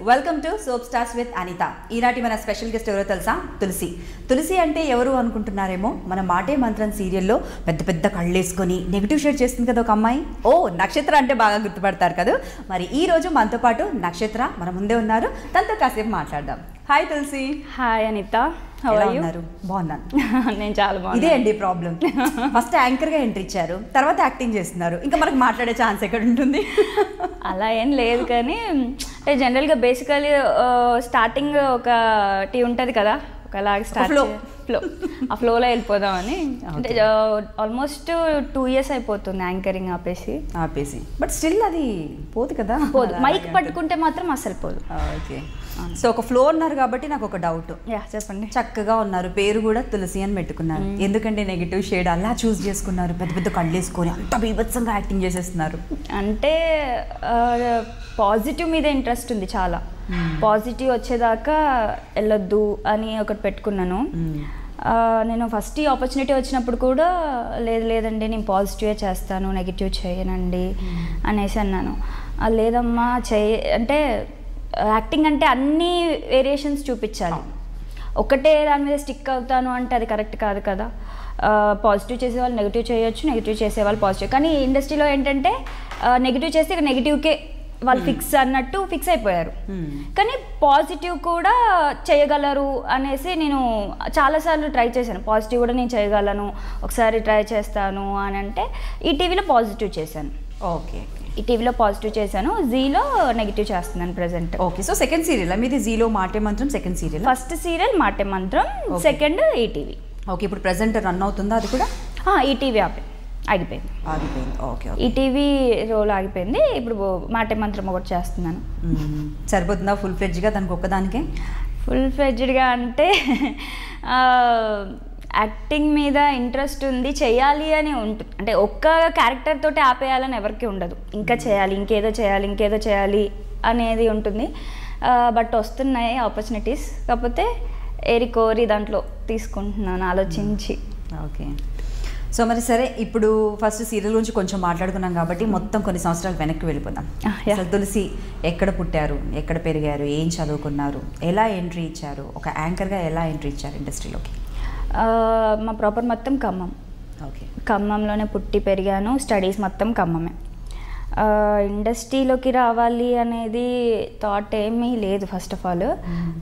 Welcome to soap stars with Anitha ఈనాటి మన special guest ఎవరో తెలుసా తులసి తులసి అంటే ఎవరు అనుకుంటున్నారేమో మన మాటే మంత్రం సీరియల్లో పెద్ద పెద్ద కళ్ళేసుకొని నెగిటివ్ షేడ్ చేస్తుంది కదా ఒక అమ్మాయి ఓ నక్షత్ర అంటే బాగా గుర్తుపడతారు కదా మరి ఈ రోజు మనతో పాటు నక్షత్ర మన ముందే ఉన్నారు తనతో కాసేపు మాట్లాడదాం hi Tulasi hi Anitha how ఎలా ఆర్ యు ఉన్నారు బాగున్నాను నేను చాలా ఇదే బాగున్నాను అండి ప్రాబ్లం ఫస్ట్ యాంకర్గా ఎంట్రీ ఇచ్చారు తర్వాత యాక్టింగ్ చేస్తున్నారు ఇంకా మనకు మాట్లాడే ఛాన్స్ ఎక్కడ ఉంటుంది అలా ఏం లేదు కానీ అంటే జనరల్గా బేసికలీ స్టార్టింగ్ ఒక టీ ఉంటుంది కదా ఒకలాగా స్టార్ట్ flow. ఫ్లో ఆ ఫ్లోలో వెళ్ళిపోదామని అంటే ఆల్మోస్ట్ టూ ఇయర్స్ అయిపోతుంది యాంకరింగ్ ఆపేసి ఆపేసి బట్ స్టిల్ అది పోదు కదా పోదు అలాగే మైక్ ఉంటుంది. పట్టుకుంటే మాత్రం అస్సలు పోదు ఓకే సో ఒక ఫ్లో ఉన్నారు కాబట్టి నాకు ఒక డౌట్ యా చెప్పండి చక్కగా ఉన్నారు పేరు కూడా తులసి అని పెట్టుకున్నారు ఎందుకంటే నెగిటివ్ షేడ్ అలా చూస్ చేసుకున్నారు పెద్ద పెద్ద కళ్ళు వేసుకొని అంత బీభత్సంగా యాక్టింగ్ చేసేస్తున్నారు అంటే పాజిటివ్ మీద ఇంట్రెస్ట్ ఉంది చాలా పాజిటివ్ వచ్చేదాకా వెళ్ళొద్దు అని ఒకటి పెట్టుకున్నాను ఆ, నేను ఫస్ట్ ఈ ఆపర్చునిటీ వచ్చినప్పుడు కూడా లేదు లేదండి నేను పాజిటివే చేస్తాను నెగిటివ్ చేయనండి అనేసి అన్నాను "ఆ, లేదమ్మా చేయ అంటే యాక్టింగ్ అంటే అన్ని వేరియేషన్స్ చూపించాలి ఒకటే దాని మీద స్టిక్ అవుతాను అంటే అది కరెక్ట్ కాదు కదా పాజిటివ్ చేసేవాళ్ళు నెగిటివ్ చేయొచ్చు నెగిటివ్ చేసేవాళ్ళు పాజిటివ్ కానీ ఇండస్ట్రీలో ఏంటంటే నెగిటివ్ చేస్తే ఇక నెగిటివ్కే వాళ్ళు ఫిక్స్ అన్నట్టు ఫిక్స్ అయిపోయారు కానీ పాజిటివ్ కూడా చేయగలరు అనేసి నేను చాలాసార్లు ట్రై చేశాను పాజిటివ్ కూడా నేను చేయగలను ఒకసారి ట్రై చేస్తాను అని అంటే ఈ టీవీలో పాజిటివ్ చేశాను ఓకే ఈ టీవీలో పాజిటివ్ చేశాను జీలో నెగిటివ్ చేస్తున్నాను present okay so second serial మీది జీలో మాటే మంత్రం సెకండ్ సీరియల్ ఫస్ట్ సీరియల్ మాటే మంత్రం Okay. సెకండ్ ఈటీవీ ఓకే ఇప్పుడు ప్రెసెంట్ రన్ అవుతుందా అది కూడా ఈటీవీ ఆపి ఆగిపోయింది ఆగిపోయింది ఓకే ఓకే ఈటీవీ రోల్ ఆగిపోయింది ఇప్పుడు మాటే మంత్రం ఒకటి చేస్తున్నాను మ్మ్. సరిపోతుందా ఫుల్ ఫ్లెడ్జ్గా దానికి ఒక్కదానికే ఫుల్ ఫ్లెడ్జ్డ్గా అంటే ఆ, యాక్టింగ్ మీద ఇంట్రెస్ట్ ఉంది చేయాలి అని ఉంటుంది అంటే ఒక్క క్యారెక్టర్ తోటి ఆపేయాలని ఎవరికి ఉండదు ఇంకా చేయాలి ఇంకేదో చేయాలి ఇంకేదో చేయాలి అనేది ఉంటుంది బట్ వస్తున్నాయి ఆపర్చునిటీస్ కాకపోతే ఏరి కోరి దాంట్లో తీసుకుంటున్నాను ఆలోచించి ఓకే సో మరి సరే ఇప్పుడు ఫస్ట్ సీరియల్ గురించి కొంచెం మాట్లాడుకున్నాం కాబట్టి మొత్తం కొన్ని సంవత్సరాలు వెనక్కి వెళ్ళిపోదాం Ah, yeah. అసలు తులసి ఎక్కడ పుట్టారు ఎక్కడ పెరిగారు ఏం చదువుకున్నారు ఎలా ఎంట్రీ ఇచ్చారు ఒక యాంకర్గా ఎలా ఎంట్రీ ఇచ్చారు ఇండస్ట్రీలోకి ఆ, మా ప్రాపర్ మొత్తం ఖమ్మం ఓకే ఖమ్మంలోనే పుట్టి పెరిగాను స్టడీస్ మొత్తం ఖమ్మమే ఆ, ఇండస్ట్రీలోకి రావాలి అనేది థాట్ ఏమీ లేదు ఫస్ట్ ఆఫ్ ఆల్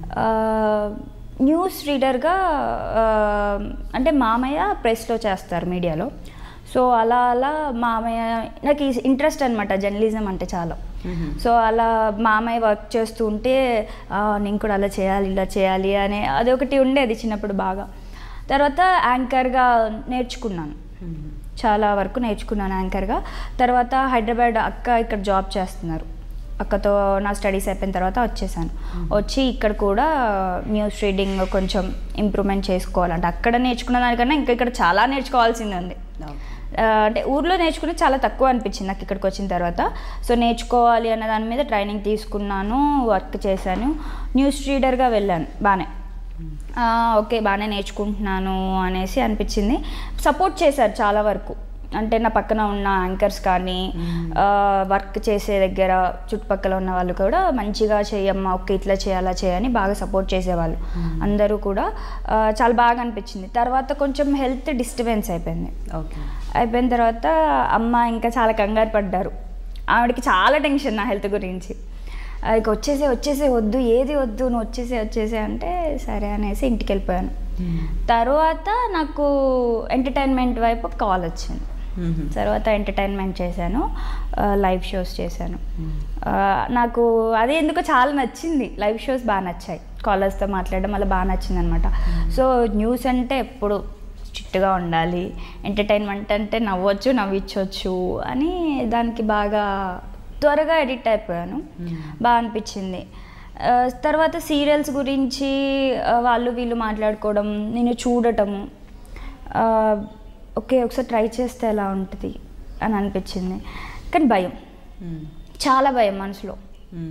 న్యూస్ రీడర్గా ఆ, అంటే మామయ్య ప్రెస్లో చేస్తారు మీడియాలో సో అలా అలా మామయ్య నాకు ఇంట్రెస్ట్ అనమాట జర్నలిజం అంటే చాలా సో అలా మామయ్య వర్క్ చేస్తూ ఉంటే "ఆ, నేను కూడా అలా చేయాలి ఇలా చేయాలి అనే అదొకటి ఉండేది చిన్నప్పుడు బాగా తర్వాత యాంకర్గా నేర్చుకున్నాను చాలా వరకు నేర్చుకున్నాను యాంకర్గా తర్వాత హైదరాబాద్ అక్క ఇక్కడ జాబ్ చేస్తున్నారు అక్కతో నా స్టడీస్ అయిపోయిన తర్వాత వచ్చేసాను వచ్చి ఇక్కడ కూడా న్యూస్ రీడింగ్ కొంచెం ఇంప్రూవ్మెంట్ చేసుకోవాలంటే అక్కడ నేర్చుకున్న దానికన్నా ఇంకా ఇక్కడ చాలా నేర్చుకోవాల్సింది ఉంది ఆ, అంటే ఊర్లో నేర్చుకుని చాలా తక్కువ అనిపించింది నాకు ఇక్కడికి వచ్చిన తర్వాత సో నేర్చుకోవాలి అన్న దాని మీద ట్రైనింగ్ తీసుకున్నాను వర్క్ చేశాను న్యూస్ రీడర్గా వెళ్ళాను బాగానే ఆ, ఓకే బాగానే నేర్చుకుంటున్నాను అనేసి అనిపించింది సపోర్ట్ చేశారు చాలా వరకు అంటే నా పక్కన ఉన్న యాంకర్స్ కానీ ఆ, వర్క్ చేసే దగ్గర చుట్టుపక్కల ఉన్న వాళ్ళు కూడా మంచిగా చేయమ్మా ఓకే ఇట్లా చేయాలా చేయని బాగా సపోర్ట్ చేసేవాళ్ళు అందరూ కూడా ఆ, చాలా బాగా అనిపించింది తర్వాత కొంచెం హెల్త్ డిస్టర్బెన్స్ అయిపోయింది ఓకే అయిపోయిన తర్వాత అమ్మ ఇంకా చాలా కంగారు పడ్డారు ఆవిడకి చాలా టెన్షన్ నా హెల్త్ గురించి ఆ, ఇక వచ్చేసే వచ్చేసే వద్దు ఏది వద్దు నువ్వు వచ్చేసే వచ్చేసే అంటే సరే అనేసి ఇంటికి వెళ్ళిపోయాను తర్వాత నాకు ఎంటర్టైన్మెంట్ వైపు కాల్ వచ్చింది తర్వాత ఎంటర్టైన్మెంట్ చేశాను ఆ, లైవ్ షోస్ చేశాను ఆ, నాకు అదే ఎందుకో చాలా నచ్చింది లైవ్ షోస్ బాగా నచ్చాయి కాలర్స్తో మాట్లాడడం అలా బాగా నచ్చింది అనమాట సో న్యూస్ అంటే ఎప్పుడు స్ట్రిక్ట్గా ఉండాలి ఎంటర్టైన్మెంట్ అంటే నవ్వచ్చు నవ్వించవచ్చు అని దానికి బాగా త్వరగా ఎడిట్ అయిపోయాను బాగా అనిపించింది ఆ, తర్వాత సీరియల్స్ గురించి ఆ, వాళ్ళు వీళ్ళు మాట్లాడుకోవడం నేను చూడటము ఆ, ఓకే ఒకసారి ట్రై చేస్తే ఎలా ఉంటుంది అని అనిపించింది కానీ భయం చాలా భయం మనసులో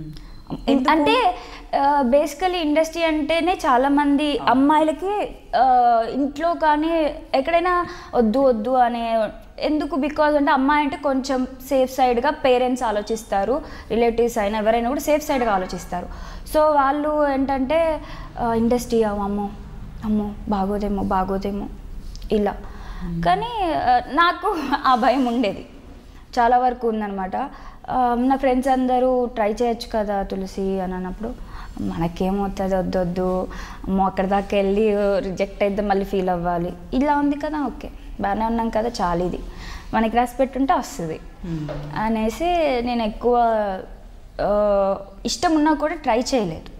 ఎందుకు? అంటే బేసికలీ ఇండస్ట్రీ అంటేనే చాలా మంది అమ్మాయిలకి ఆ, ఇంట్లో కానీ ఎక్కడైనా వద్దు వద్దు అనే ఎందుకు బికాజ్ అంటే అమ్మాయి అంటే కొంచెం సేఫ్ సైడ్గా పేరెంట్స్ ఆలోచిస్తారు రిలేటివ్స్ అయినా ఎవరైనా కూడా సేఫ్ సైడ్గా ఆలోచిస్తారు సో వాళ్ళు ఏంటంటే ఇండస్ట్రీ అమ్మో అమ్మో బాగోదేమో బాగోదేమో ఇలా కానీ ఆ, నాకు ఆ భయం ఉండేది చాలా వరకు ఉందన్నమాట ఆ, నా ఫ్రెండ్స్ అందరూ ట్రై చేయొచ్చు కదా తులసి అని అన్నప్పుడు మనకేమవుతుంది వద్దు వద్దు అమ్మో అక్కడి దాకా వెళ్ళి రిజెక్ట్ అయితే మళ్ళీ ఫీల్ అవ్వాలి ఇలా ఉంది కదా ఓకే బాగానే ఉన్నాం కదా చాలు ఇది మనకి రాసి పెట్టుంటే వస్తుంది అనేసి నేను ఎక్కువ ఆ, ఇష్టం ఉన్నా కూడా ట్రై చేయలేదు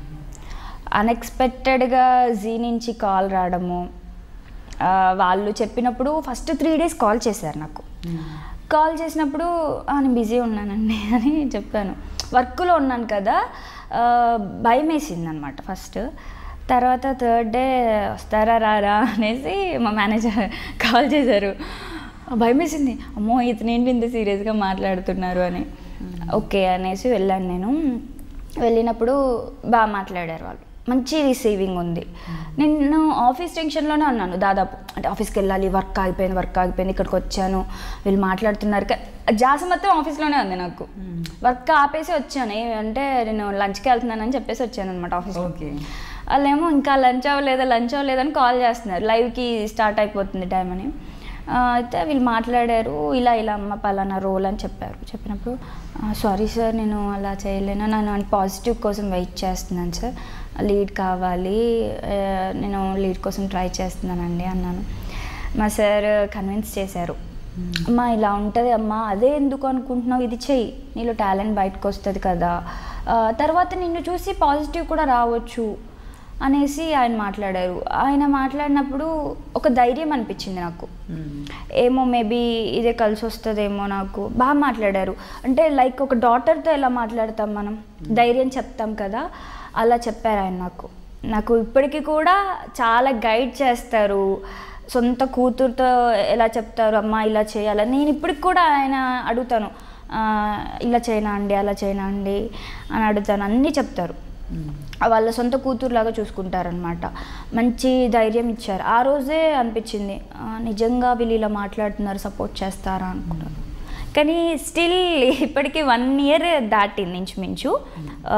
అన్ఎక్స్పెక్టెడ్గా జీ నుంచి కాల్ రావడము ఆ, వాళ్ళు చెప్పినప్పుడు ఫస్ట్ త్రీ డేస్ కాల్ చేశారు నాకు కాల్ చేసినప్పుడు "ఆ, నేను బిజీ ఉన్నానండి అని చెప్పాను వర్క్లో ఉన్నాను కదా ఆ, భయం వేసింది అనమాట ఫస్ట్ తర్వాత థర్డ్ డే వస్తారా రారా అనేసి మా మేనేజర్ కాల్ చేశారు భయం వేసింది అమ్మో ఇతను ఏంటి ఇంత సీరియస్గా మాట్లాడుతున్నారు అని ఓకే అనేసి వెళ్ళాను నేను వెళ్ళినప్పుడు బాగా మాట్లాడారు వాళ్ళు మంచి రిసీవింగ్ ఉంది నేను ఆఫీస్ టెన్షన్లోనే ఉన్నాను దాదాపు అంటే ఆఫీస్కి వెళ్ళాలి వర్క్ ఆగిపోయింది వర్క్ ఆగిపోయింది ఇక్కడికి వచ్చాను వీళ్ళు మాట్లాడుతున్నారు కా- జాస మొత్తం ఆఫీస్లోనే ఉంది నాకు వర్క్ ఆపేసి వచ్చాను ఏ- అంటే నేను లంచ్కి వెళ్తున్నానని చెప్పేసి వచ్చాను అనమాట ఆఫీస్లో ఓకే వాళ్ళేమో ఇంకా లంచ్ అవ్వలేదా లంచ్ అవ్వలేదని కాల్ చేస్తున్నారు లైవ్కి స్టార్ట్ అయిపోతుంది టైం అని ఆ, అయితే వీళ్ళు మాట్లాడారు ఇలా ఇలా అమ్మ పలానా రోల్ అని చెప్పారు చెప్పినప్పుడు సారీ సార్ నేను అలా చేయలేను నేను పాజిటివ్ కోసం వెయిట్ చేస్తున్నాను సార్ లీడ్ కావాలి ఆ, నేను లీడ్ కోసం ట్రై చేస్తున్నానండి అన్నాను మా సార్ కన్విన్స్ చేశారు అమ్మా ఇలా ఉంటుంది అమ్మా అదే ఎందుకు అనుకుంటున్నావు ఇది చెయ్యి నీలో టాలెంట్ బయటకు వస్తుంది కదా ఆ, తర్వాత నిన్ను చూసి పాజిటివ్ కూడా రావచ్చు అనేసి ఆయన మాట్లాడారు ఆయన మాట్లాడినప్పుడు ఒక ధైర్యం అనిపించింది నాకు ఏమో మేబీ ఇదే కలిసి వస్తుందేమో నాకు బాగా మాట్లాడారు అంటే లైక్ ఒక డాటర్తో ఎలా మాట్లాడతాం మనం ధైర్యం చెప్తాం కదా అలా చెప్పారు ఆయన నాకు నాకు ఇప్పటికీ కూడా చాలా గైడ్ చేస్తారు సొంత కూతురుతో ఎలా చెప్తారు అమ్మ ఇలా చేయాలని నేను ఇప్పటికి కూడా ఆయన అడుగుతాను "ఆ, ఇలా చేయనా అండి అలా చేయనా అండి అని అడుగుతాను అన్నీ చెప్తారు వాళ్ళ సొంత కూతురులాగా చూసుకుంటారనమాట మంచి ధైర్యం ఇచ్చారు ఆ రోజే అనిపించింది "ఆ, నిజంగా వీళ్ళు ఇలా మాట్లాడుతున్నారు సపోర్ట్ చేస్తారా అనుకున్నాను కానీ స్టిల్ ఇప్పటికీ వన్ ఇయర్ దాటింది ఇంచుమించు ఆ,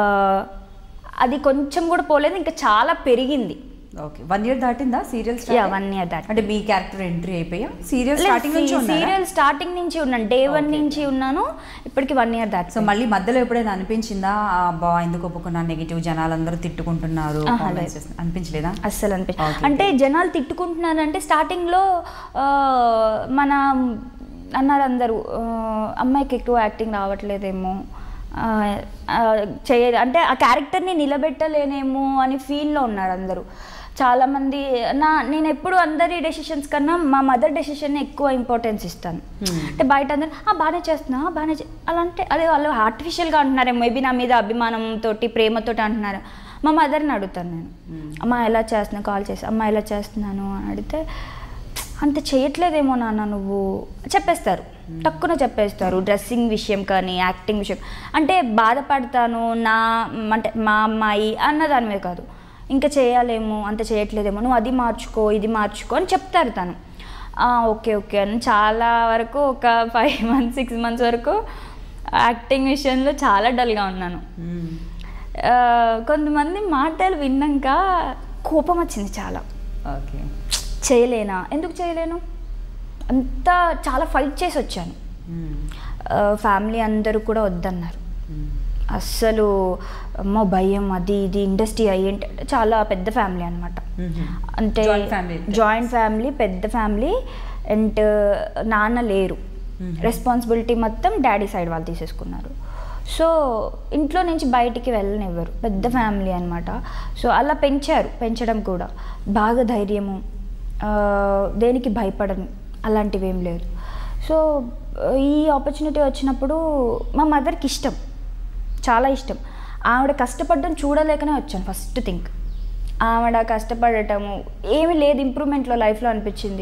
అది కొంచెం కూడా పోలేదు ఇంకా చాలా పెరిగింది ఓకే వన్ ఇయర్ దాటిందా సీరియల్ యా వన్ ఇయర్ దాటి అంటే మీ క్యారెక్టర్ ఎంట్రీ అయిపోయా సీరియల్ స్టార్టింగ్ నుంచి ఉన్నారా సీరియల్ స్టార్టింగ్ నుంచి ఉన్నాను డే వన్ Okay. నుంచి ఉన్నాను ఇప్పటికి వన్ ఇయర్ దాటి సో మళ్ళీ మధ్యలో ఎప్పుడైనా అనిపించిందా "ఆ, అబ్బా ఎందుకు ఒప్పుకున్నా నెగిటివ్ జనాలందరూ తిట్టుకుంటున్నారు ఆహా, comments లేదు. చేస్తున్నారు." అనిపించలేదా అస్సలు అనిపి Okay, అంటే జనాలు తిట్టుకుంటున్నారంటే స్టార్టింగ్లో ఆ, మన అన్నారు అందరూ ఆ, అమ్మాయికి ఎక్కువ యాక్టింగ్ రావట్లేదేమో ఆ, ఆ, చేయ అంటే ఆ క్యారెక్టర్ని నిలబెట్టలేనేమో అని ఫీల్లో ఉన్నారు అందరూ చాలామంది నా నేను ఎప్పుడు అందరి డెసిషన్స్ కన్నా మా మదర్ డెసిషన్ని ఎక్కువ ఇంపార్టెన్స్ ఇస్తాను Hmm. అంటే బయట అందరూ "ఆ, బాగానే చేస్తున్నా ఆ, బాగానే చే-" అలా అంటే అదే వాళ్ళు ఆర్టిఫిషియల్గా అంటున్నారేమో మేబీ నా మీద అభిమానంతో ప్రేమతోటి అంటున్నారు మా మదర్ని అడుగుతాను నేను Hmm. అమ్మ ఎలా చేస్తున్నా కాల్ చేసి అమ్మ ఎలా చేస్తున్నాను అని అడిగితే అంత చేయట్లేదేమో నాన్న నువ్వు చెప్పేస్తారు తక్కువ చెప్పేస్తారు డ్రెస్సింగ్ విషయం కానీ యాక్టింగ్ విషయం అంటే బాధపడతాను నా అంటే మా అమ్మాయి అన్న దాని మీద కాదు ఇంకా చేయాలేమో అంత చేయట్లేదేమో నువ్వు అది మార్చుకో ఇది మార్చుకో అని చెప్తారు తను "ఆ, ఓకే ఓకే అని చాలా వరకు ఒక ఫైవ్ మంత్స్ సిక్స్ మంత్స్ వరకు యాక్టింగ్ విషయంలో చాలా డల్గా ఉన్నాను మ్మ్. ఆ, కొంతమంది మాటలు విన్నాక కోపం వచ్చింది చాలా ఓకే చేయలేనా ఎందుకు చేయలేను అంతా చాలా ఫైట్ చేసి వచ్చాను మ్మ్. ఫ్యామిలీ అందరూ కూడా వద్దన్నారు మ్మ్. అస్సలు అమ్మో భయం అది ఇది ఇండస్ట్రీ అయ్యేంటి చాలా పెద్ద ఫ్యామిలీ అనమాట మ్మ్. అంటే Joint family. జాయింట్ ఫ్యామిలీ పెద్ద ఫ్యామిలీ అండ్ నాన్న లేరు Mhm. రెస్పాన్సిబిలిటీ మొత్తం డాడీ సైడ్ వాళ్ళు తీసేసుకున్నారు సో ఇంట్లో నుంచి బయటికి వెళ్ళనివ్వరు పెద్ద ఫ్యామిలీ అనమాట సో అలా పెంచారు పెంచడం కూడా బాగా ధైర్యము ఆ, దేనికి భయపడను అలాంటివి ఏం లేదు సో ఈ ఆపర్చునిటీ వచ్చినప్పుడు మా మదర్కి ఇష్టం చాలా ఇష్టం ఆవిడ కష్టపడడం చూడలేకనే వచ్చాను ఫస్ట్ థింక్ ఆవిడ కష్టపడటము ఏమీ లేదు ఇంప్రూవ్మెంట్లో లైఫ్లో అనిపించింది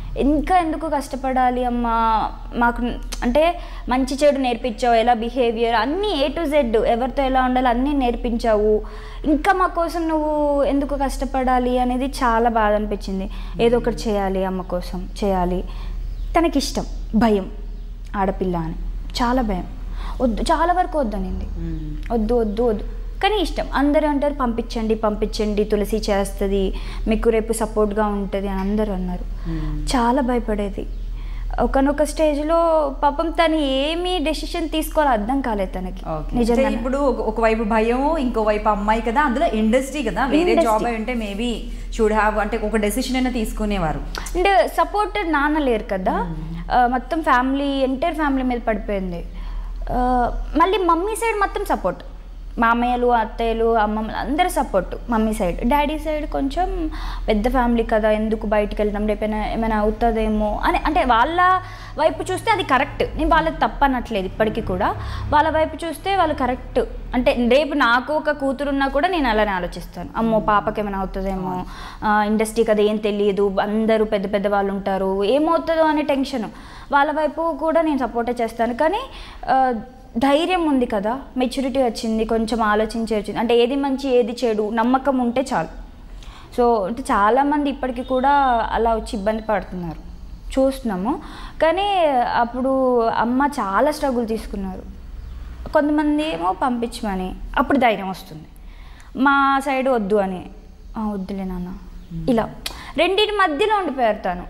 ఇంకా ఎందుకు కష్టపడాలి అమ్మా మాకు అంటే మంచి చెడు నేర్పించావు ఎలా బిహేవియర్ అన్నీ ఏ టు జెడ్ ఎవరితో ఎలా ఉండాలి అన్నీ నేర్పించావు ఇంకా మా కోసం నువ్వు ఎందుకు కష్టపడాలి అనేది చాలా బాధ అనిపించింది ఏదో ఒకటి చేయాలి అమ్మ కోసం చేయాలి తనకిష్టం భయం ఆడపిల్ల అని చాలా భయం వద్దు చాలా వరకు వద్దనింది వద్దు వద్దు వద్దు కానీ ఇష్టం అందరూ అంటారు పంపించండి పంపించండి తులసి చేస్తుంది మీకు రేపు సపోర్ట్గా ఉంటుంది అని అందరూ అన్నారు చాలా భయపడేది ఒకనొక స్టేజ్లో పాపం తను ఏమీ డెసిషన్ తీసుకోవాలో అర్థం కాలేదు తనకి ఓకే నిజంగా అంటే ఇప్పుడు ఒక- ఒకవైపు భయం ఇంకోవైపు అమ్మాయి కదా అందులో ఇండస్ట్రీ కదా వేరే Industry. జాబ్ అయి ఉంటే మేబీ షుడ్ హ్యావ్ అంటే ఒక డెసిషన్ అయినా తీసుకునేవారు అండ్ సపోర్ట్ నాన్న లేరు కదా ఆ, మొత్తం ఫ్యామిలీ ఎంటైర్ ఫ్యామిలీ మీద పడిపోయింది ఆ, మళ్ళీ మమ్మీ సైడ్ మొత్తం సపోర్ట్ మామయ్యలు అత్తయ్యలు అమ్మమ్మలు అందరూ support mummy side daddy side కొంచెం పెద్ద ఫ్యామిలీ కదా ఎందుకు బయటికి వెళ్ళడం రేపైనా ఏమైనా అవుతుందేమో అని అంటే వాళ్ళ వైపు చూస్తే అది కరెక్ట్ నేను వాళ్ళకి తప్పు అనట్లేదు ఇప్పటికీ కూడా వాళ్ళ వైపు చూస్తే వాళ్ళు కరెక్ట్ అంటే రేపు నాకు ఒక కూతురు ఉన్నా కూడా నేను అలానే ఆలోచిస్తాను అమ్మో పాపకి ఏమైనా అవుతుందేమో ఇండస్ట్రీ కదా ఏం తెలియదు అందరూ పెద్ద పెద్ద వాళ్ళు ఉంటారు ఏమవుతుందో అనే టెన్షన్ వాళ్ళ వైపు కూడా నేను సపోర్టే చేస్తాను కానీ ఆ, ధైర్యం ఉంది కదా మెచ్యూరిటీ వచ్చింది కొంచెం ఆలోచించి వచ్చింది అంటే ఏది మంచి ఏది చెడు నమ్మకం ఉంటే చాలు సో అంటే చాలామంది ఇప్పటికీ కూడా అలా వచ్చి ఇబ్బంది పడుతున్నారు చూస్తున్నాము కానీ అప్పుడు అమ్మ చాలా స్ట్రగుల్ తీసుకున్నారు కొంతమంది ఏమో పంపించమని అప్పుడు ధైర్యం వస్తుంది మా సైడ్ వద్దు అని "ఆ, వద్దులే నాన్న ఇలా రెండింటి మధ్యలో ఉండిపోయారు తను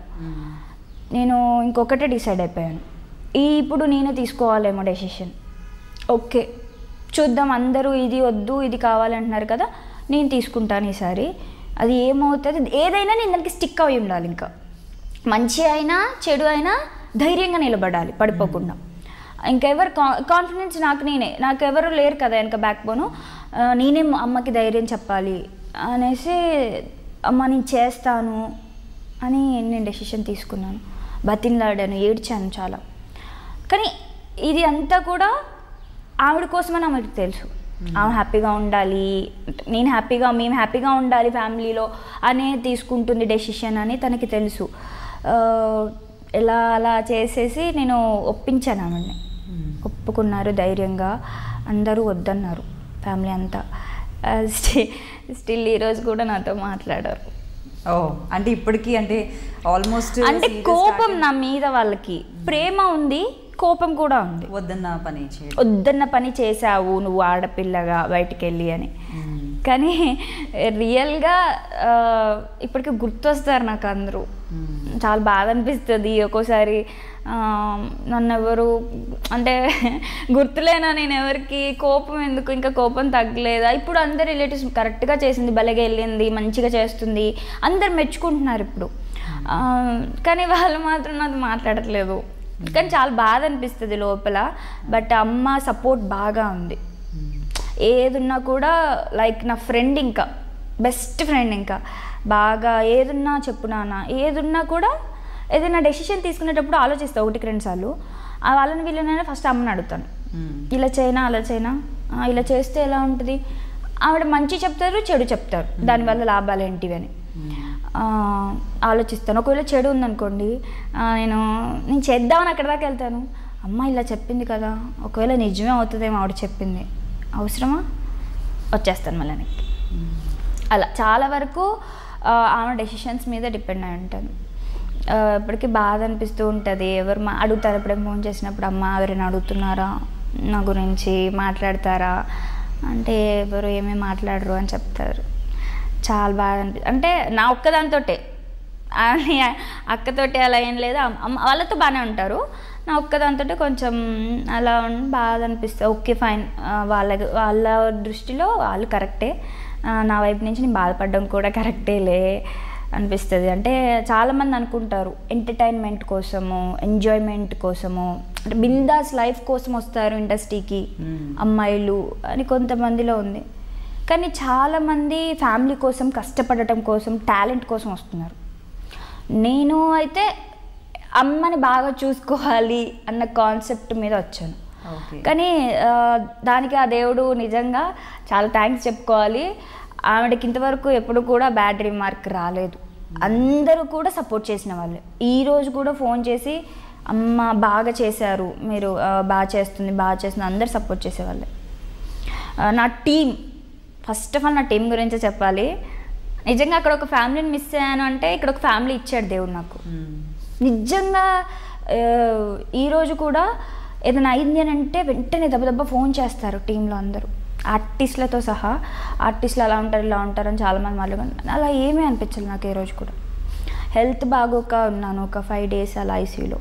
నేను ఇంకొకటే డిసైడ్ అయిపోయాను ఈ ఇప్పుడు నేనే తీసుకోవాలేమో డెసిషన్ ఓకే చూద్దాం అందరూ ఇది వద్దు ఇది కావాలంటున్నారు కదా నేను తీసుకుంటాను ఈసారి అది ఏమవుతుంది ఏదైనా నేను దానికి స్టిక్ అయి ఉండాలి ఇంకా మంచి అయినా చెడు అయినా ధైర్యంగా నిలబడాలి పడిపోకుండా ఇంకెవరు కా కాన్ఫిడెన్స్ నాకు నేనే నాకు ఎవరు లేరు కదా వెనక బ్యాక్ బోను ఆ, నేనే మా అమ్మకి ధైర్యం చెప్పాలి అనేసి అమ్మ నేను చేస్తాను అని నేను డెసిషన్ తీసుకున్నాను బతిన్లాడాను ఏడ్చాను చాలా కానీ ఇది అంతా కూడా ఆవిడ కోసమని ఆమెకు తెలుసు ఆమె హ్యాపీగా ఉండాలి నేను హ్యాపీగా మేము హ్యాపీగా ఉండాలి ఫ్యామిలీలో అనే తీసుకుంటుంది డెసిషన్ అని తనకి తెలుసు ఆ, ఎలా అలా చేసేసి నేను ఒప్పించాను ఆమెని ఒప్పుకున్నారు ధైర్యంగా అందరూ వద్దన్నారు ఫ్యామిలీ అంతా ఆ, స్టి స్టిల్ ఈరోజు కూడా నాతో మాట్లాడారు ఓ అంటే ఇప్పటికీ అంటే ఆల్మోస్ట్ అంటే కోపం నా మీద వాళ్ళకి ప్రేమ ఉంది కోపం కూడా ఉంది వద్దన్న పని చేయడం వద్దన్న పని చేసావు నువ్వు ఆడపిల్లగా బయటికి వెళ్ళి అని కానీ రియల్గా ఆ, ఇప్పటికి గుర్తొస్తారు నాకు అందరూ చాలా బాధ అనిపిస్తుంది ఒక్కోసారి ఆ, నన్ను ఎవరు అంటే గుర్తులేనా నేను ఎవరికి కోపం ఎందుకు ఇంకా కోపం తగ్గలేదా ఇప్పుడు అందరు రిలేటివ్స్ కరెక్ట్గా చేసింది భలేగా వెళ్ళింది మంచిగా చేస్తుంది అందరు మెచ్చుకుంటున్నారు ఇప్పుడు ఆ, కానీ వాళ్ళు మాత్రం నాతో మాట్లాడట్లేదు కానీ చాలా బాధ అనిపిస్తుంది లోపల బట్ అమ్మ సపోర్ట్ బాగా ఉంది ఏదున్నా కూడా లైక్ నా ఫ్రెండ్ ఇంకా బెస్ట్ ఫ్రెండ్ ఇంకా బాగా ఏదున్నా చెప్పు నాన్న ఏదున్నా కూడా ఏదైనా డెసిషన్ తీసుకునేటప్పుడు ఆలోచిస్తా ఒకటికి రెండు సార్లు ఆ వాళ్ళని వీళ్ళనైనా ఫస్ట్ అమ్మని అడుగుతాను ఇలా చేయనా అలా చేయనా ఆ, ఇలా చేస్తే ఎలా ఉంటుంది ఆవిడ మంచి చెప్తారు చెడు చెప్తారు దానివల్ల లాభాలు ఏంటివి అని ఆ, ఆలోచిస్తాను ఒకవేళ చెడు ఉందనుకోండి ఆ, నేను నేను చేద్దామని అక్కడ దాకా వెళ్తాను అమ్మ ఇలా చెప్పింది కదా ఒకవేళ నిజమే అవుతుందేమో ఆవిడ చెప్పింది అవసరమా వచ్చేస్తాను మళ్ళీ వెనక్కి అలా చాలా వరకు ఆ, ఆమె డెసిషన్స్ మీద డిపెండ్ అయి ఉంటాను ఆ, ఇప్పటికీ బాధ అనిపిస్తూ ఉంటుంది ఎవరు మా అడుగుతారు ఎప్పుడైనా ఫోన్ చేసినప్పుడు అమ్మ ఎవరైనా అడుగుతున్నారా నా గురించి మాట్లాడతారా అంటే ఎవరు ఏమీ మాట్లాడరు అని చెప్తారు చాలా బాధ అనిపి అంటే నా ఒక్కదానితోటే అని అక్కతోటి అలా ఏం లేదు అమ్మ అమ్మ- వాళ్ళతో బాగానే ఉంటారు నా ఒక్కదానితోటే కొంచెం అలా ఉం- బాధ అనిపిస్తుంది ఓకే ఫైన్ వాళ్ళ వాళ్ళ దృష్టిలో వాళ్ళు కరెక్టే ఆ, నా వైపు నుంచి నేను బాధపడడం కూడా కరెక్టేలే అనిపిస్తుంది అంటే చాలామంది అనుకుంటారు ఎంటర్టైన్మెంట్ కోసము ఎంజాయ్మెంట్ కోసము అంటే బిందాస్ లైఫ్ కోసం వస్తారు ఇండస్ట్రీకి Hmm. అమ్మాయిలు అని కొంతమందిలో ఉంది కానీ చాలామంది ఫ్యామిలీ కోసం కష్టపడటం కోసం టాలెంట్ కోసం వస్తున్నారు నేను అయితే అమ్మని బాగా చూసుకోవాలి అన్న కాన్సెప్ట్ మీద వచ్చాను ఓకే కానీ ఆ, దానికి ఆ దేవుడు నిజంగా చాలా థ్యాంక్స్ చెప్పుకోవాలి ఆవిడకి ఇంతవరకు ఎప్పుడు కూడా బ్యాడ్ రిమార్క్ రాలేదు అందరూ కూడా సపోర్ట్ చేసిన వాళ్ళే ఈ రోజు కూడా ఫోన్ చేసి అమ్మ బాగా చేశారు మీరు ఆ, బాగా చేస్తుంది బాగా చేస్తుంది అందరు సపోర్ట్ చేసేవాళ్ళే ఆ, నా టీం ఫస్ట్ ఆఫ్ ఆల్ నా టీం గురించే చెప్పాలి నిజంగా అక్కడ ఒక ఫ్యామిలీని మిస్ అయ్యాను అంటే ఇక్కడ ఒక ఫ్యామిలీ ఇచ్చాడు దేవుడు నాకు నిజంగా ఆ, ఈరోజు కూడా ఏదైనా అయింది అని అంటే వెంటనే దెబ్బ దెబ్బ ఫోన్ చేస్తారు టీంలో అందరూ ఆర్టిస్టులతో సహా ఆర్టిస్టులు అలా ఉంటారు ఇలా ఉంటారు అని చాలామంది మాట్లాడుకుంటారు అలా ఏమీ అనిపించలేదు నాకు ఏ రోజు కూడా హెల్త్ బాగోక ఉన్నాను ఒక ఫైవ్ డేస్ అలా ఐసీయూలో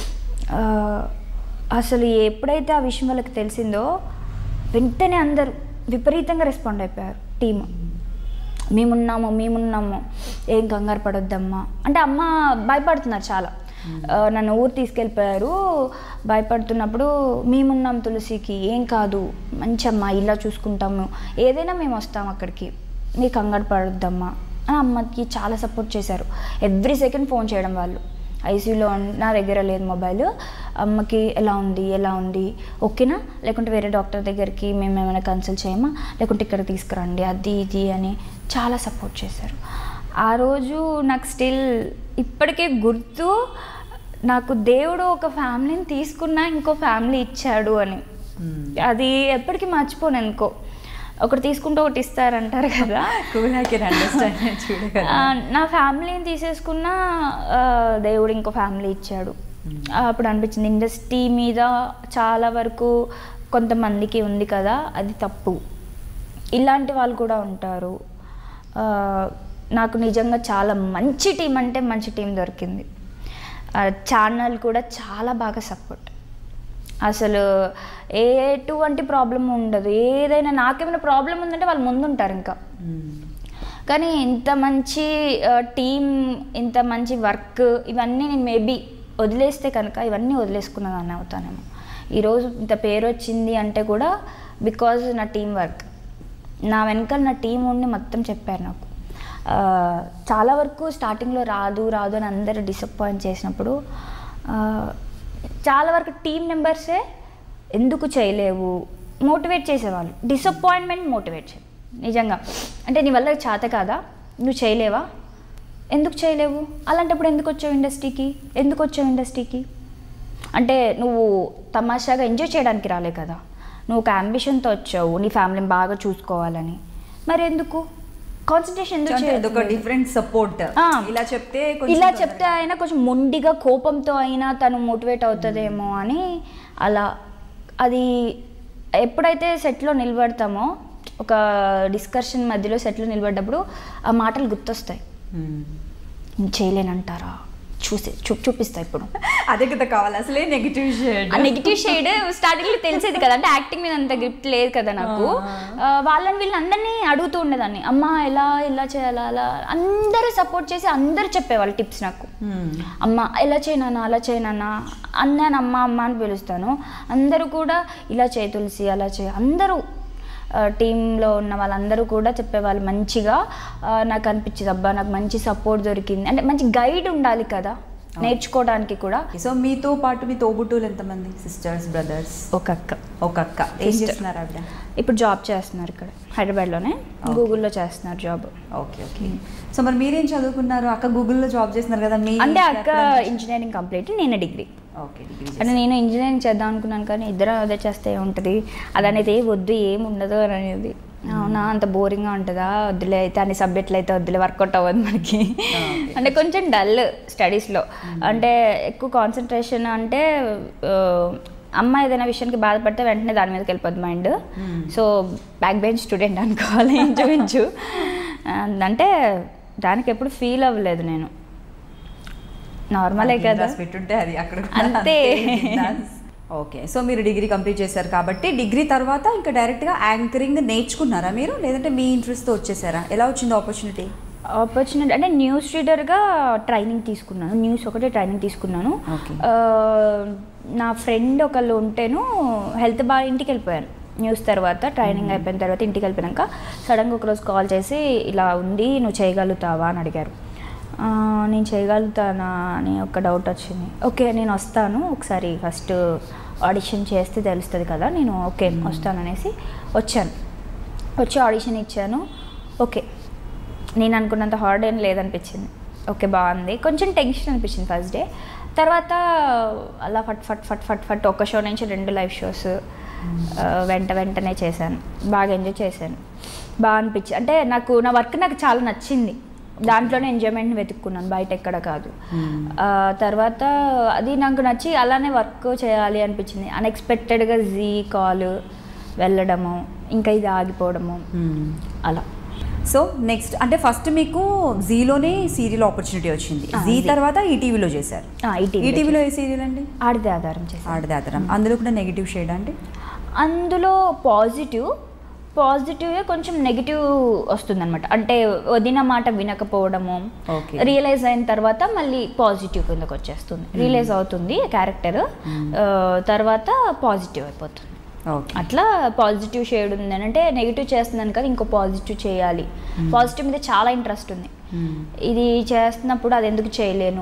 అసలు ఎప్పుడైతే ఆ విషయం వాళ్ళకి తెలిసిందో వెంటనే అందరూ విపరీతంగా రెస్పాండ్ అయిపోయారు టీము మేమున్నాము మేమున్నాము ఏం కంగారు పడొద్దమ్మా అంటే అమ్మ భయపడుతున్నారు చాలా ఆ, నన్ను ఊరు తీసుకెళ్ళిపోయారు భయపడుతున్నప్పుడు మేమున్నాం తులసికి ఏం కాదు మంచి అమ్మ ఇలా చూసుకుంటాము ఏదైనా మేము వస్తాం అక్కడికి నీ కంగారు పడొద్దమ్మా అని అమ్మకి చాలా సపోర్ట్ చేశారు ఎవ్రీ సెకండ్ ఫోన్ చేయడం వాళ్ళు ఐసీయూలో నా దగ్గర లేదు మొబైల్ అమ్మకి ఎలా ఉంది ఎలా ఉంది ఓకేనా లేకుంటే వేరే డాక్టర్ దగ్గరికి మేము ఏమైనా కన్సల్ట్ చేయమా లేకుంటే ఇక్కడ తీసుకురండి అది ఇది అని చాలా సపోర్ట్ చేశారు ఆ రోజు నాకు స్టిల్ ఇప్పటికే గుర్తు నాకు దేవుడు ఒక ఫ్యామిలీని తీసుకున్నా ఇంకో ఫ్యామిలీ ఇచ్చాడు అని అది ఎప్పటికీ మర్చిపోను ఎందుకో ఒకటి తీసుకుంటే ఒకటి ఇస్తారంటారు కదా కూల్ ఐ కెన్ అండర్స్టాండ్ ఆ, చూడగలను నా ఫ్యామిలీని తీసేసుకున్న ఆ, దేవుడు ఇంకో ఫ్యామిలీ ఇచ్చాడు ఆ, అప్పుడు అనిపించింది ఇండస్ట్రీ మీద చాలా వరకు కొంతమందికి ఉంది కదా అది తప్పు ఇలాంటి వాళ్ళు కూడా ఉంటారు ఆ, నాకు నిజంగా చాలా మంచి టీం అంటే మంచి టీం దొరికింది ఛానల్ కూడా చాలా బాగా సపోర్ట్ అసలు ఎటువంటి ప్రాబ్లం ఉండదు ఏదైనా నాకేమైనా ప్రాబ్లం ఉందంటే వాళ్ళు ముందుంటారు ఇంకా కానీ ఇంత మంచి టీం ఇంత మంచి వర్క్ ఇవన్నీ నేను మేబీ వదిలేస్తే కనుక ఇవన్నీ వదిలేసుకున్నదాన్ని అవుతానేమో ఈరోజు ఇంత పేరు వచ్చింది అంటే కూడా బికాజ్ నా టీం వర్క్ నా వెనకాల నా టీం ఉండి మొత్తం చెప్పారు నాకు ఆ, చాలా వరకు స్టార్టింగ్లో రాదు రాదు అని అందరూ డిసప్పాయింట్ చేసినప్పుడు ఆ, చాలా వరకు టీం మెంబర్సే ఎందుకు చేయలేవు మోటివేట్ చేసేవాళ్ళు డిసప్పాయింట్మెంట్ మోటివేట్ చే నిజంగా అంటే నీ వల్ల చేత కాదా నువ్వు చేయలేవా ఎందుకు చేయలేవు అలాంటప్పుడు ఎందుకు వచ్చావు ఇండస్ట్రీకి ఎందుకు వచ్చావు ఇండస్ట్రీకి అంటే నువ్వు తమాషాగా ఎంజాయ్ చేయడానికి రాలే కదా నువ్వు ఒక అంబిషన్తో వచ్చావు నీ ఫ్యామిలీని బాగా చూసుకోవాలని మరి ఎందుకు కాన్సన్ట్రేషన్ ఎందుకు అంటే చేయలేదు? అదొక డిఫరెంట్ సపోర్ట్ ఆ. ఇలా చెప్తే కొంచెం ఇలా తొందరగా- చెప్తే అయినా కొంచెం మొండిగా కోపంతో అయినా తను మోటివేట్ అవుతుందేమో అని అలా అది ఎప్పుడైతే సెట్లో నిలబడతామో ఒక డిస్కషన్ మధ్యలో సెట్లో నిలబడ్డప్పుడు ఆ మాటలు గుర్తొస్తాయి మ్మ్. "నేను చేయలేనంటారా చూసి చూ చూపిస్తా ఇప్పుడు అదే కదా కావాలి అసలే నెగిటివ్ షేడ్ ఆ నెగిటివ్ షేడ్ స్టార్టింగ్ లో తెలిసేది కదా అంటే యాక్టింగ్ మీద అంత గ్రిప్ లేదు కదా నాకు ఆ, వాళ్ళని వీళ్ళని అందరినీ అడుగుతూ ఉండేదాన్ని అమ్మ ఎలా ఇలా చేయాలా అలా అందరూ సపోర్ట్ చేసి అందరూ చెప్పేవాళ్ళు టిప్స్ నాకు అమ్మ ఎలా చేయనన్నా అలా చేయనన్నా అన్నాను అమ్మ అమ్మ అని పిలుస్తాను అందరూ కూడా ఇలా చేయి తులసి అలా చేయ అందరూ ఆ, టీంలో ఉన్న వాళ్ళందరూ కూడా చెప్పేవాళ్ళు మంచిగా ఆ, నాకు అనిపించింది అబ్బా నాకు మంచి సపోర్ట్ దొరికింది అంటే మంచి గైడ్ ఉండాలి కదా నేర్చుకోవడానికి కూడా సో మీతో పాటు మీ తోబుట్టువులు ఎంతమంది సిస్టర్స్ బ్రదర్స్ ఒక అక్క ఒక అక్క ఏం Sister. చేస్తున్నారు ఆవిడ ఇప్పుడు జాబ్ చేస్తున్నారు ఇక్కడ హైదరాబాద్లోనే గూగుల్లో చేస్తున్నారు జాబ్ ఓకే ఓకే సో మరి మీరేం చదువుకున్నారు అక్క గూగుల్లో జాబ్ చేస్తున్నారు కదా మీ అంటే అక్క ఇంజనీరింగ్ కంప్లీట్ నేను డిగ్రీ ఓకే డిగ్రీ అంటే నేను ఇంజనీరింగ్ చేద్దాం అనుకున్నాను కానీ ఇద్దరం అదే చేస్తే ఉంటుంది అది అనేది ఏ వద్దు ఏం ఉండదు అని అనేది అవునా అంత బోరింగ్గా ఉంటుందా వద్దులే అయితే అన్ని సబ్జెక్టులు అయితే వద్దులే వర్కౌట్ అవ్వదు మనకి okay. అంటే కొంచెం డల్ స్టడీస్లో అంటే ఎక్కువ కాన్సన్ట్రేషన్ అంటే ఆ, అమ్మ ఏదైనా విషయానికి బాధపడితే వెంటనే దాని మీదకి వెళ్ళిపోద్ది mind Hmm. So back bench student అనుకోవాలి ఇంచుమించు అంటే దానికి ఎప్పుడు ఫీల్ అవ్వలేదు నేను నార్మలే కదా రాసి పెట్టుంటే అది అక్కడ కూడా అంతే. ఓకే సో మీరు డిగ్రీ కంప్లీట్ చేశారు కాబట్టి డిగ్రీ తర్వాత ఇంకా డైరెక్ట్గా యాంకరింగ్ నేర్చుకున్నారా మీరు లేదంటే మీ ఇంట్రెస్ట్తో వచ్చేసారా ఎలా వచ్చింది ఆపర్చునిటీ ఆపర్చునిటీ అంటే న్యూస్ రీడర్గా ట్రైనింగ్ తీసుకున్నాను న్యూస్ ఒకటే ట్రైనింగ్ తీసుకున్నాను Okay. ఆ, నా ఫ్రెండ్ ఒకళ్ళు ఉంటేను హెల్త్ బాగా ఇంటికి వెళ్ళిపోయాను న్యూస్ తర్వాత ట్రైనింగ్ అయిపోయిన తర్వాత ఇంటికి వెళ్ళిపోయాక సడన్గా ఒకరోజు కాల్ చేసి ఇలా ఉంది నువ్వు చేయగలుగుతావా అని అడిగారు ఆ, నేను చేయగలుగుతానా అని ఒక డౌట్ వచ్చింది ఓకే నేను వస్తాను ఒకసారి ఫస్ట్ ఆడిషన్ చేస్తే తెలుస్తుంది కదా నేను ఓకే వస్తాను అనేసి వచ్చాను వచ్చి ఆడిషన్ ఇచ్చాను ఓకే నేను అనుకున్నంత హార్డ్ ఏం లేదనిపించింది ఓకే బాగుంది కొంచెం టెన్షన్ అనిపించింది ఫస్ట్ డే తర్వాత అలా ఫట్ ఫట్ ఫట్ ఫట్ ఫట్ ఒక షో నుంచి రెండు లైవ్ షోస్ వెంట వెంటనే చేశాను బాగా ఎంజాయ్ చేశాను బాగా అనిపించి అంటే నాకు నా వర్క్ నాకు చాలా నచ్చింది దాంట్లోనే ఎంజాయ్మెంట్ వెతుక్కున్నాను బయట ఎక్కడ కాదు ఆ, తర్వాత అది నాకు నచ్చి అలానే వర్క్ చేయాలి అనిపించింది అన్ఎక్స్పెక్టెడ్గా జీ కాల్ వెళ్ళడము ఇంకా ఇది ఆగిపోవడము అలా సో నెక్స్ట్ అంటే ఫస్ట్ మీకు జీలోనే సీరియల్ ఆపర్చునిటీ వచ్చింది ఆ, జీ జీ. తర్వాత ఈటీవీలో చేశారు ఆ, ఈటీవీ ఈటీవీలో ఏ సీరియల్ అండి ఆడితే ఆధారం చేశాను ఆడదాతరం అందులో కూడా నెగిటివ్ షేడ్ అండి అందులో పాజిటివ్ పాజిటివ్గా కొంచెం నెగిటివ్ వస్తుందన్నమాట అంటే వదిన మాట వినకపోవడము Okay. రియలైజ్ అయిన తర్వాత మళ్ళీ పాజిటివ్ కిందకు వచ్చేస్తుంది రియలైజ్ అవుతుంది క్యారెక్టర్ తర్వాత పాజిటివ్ అయిపోతుంది ఓకే అట్లా పాజిటివ్ షేడ్ ఉంది అని అంటే నెగిటివ్ చేస్తున్నాను కదా ఇంకో పాజిటివ్ చేయాలి పాజిటివ్ మీద చాలా ఇంట్రెస్ట్ ఉంది ఇది చేస్తున్నప్పుడు అది ఎందుకు చేయలేను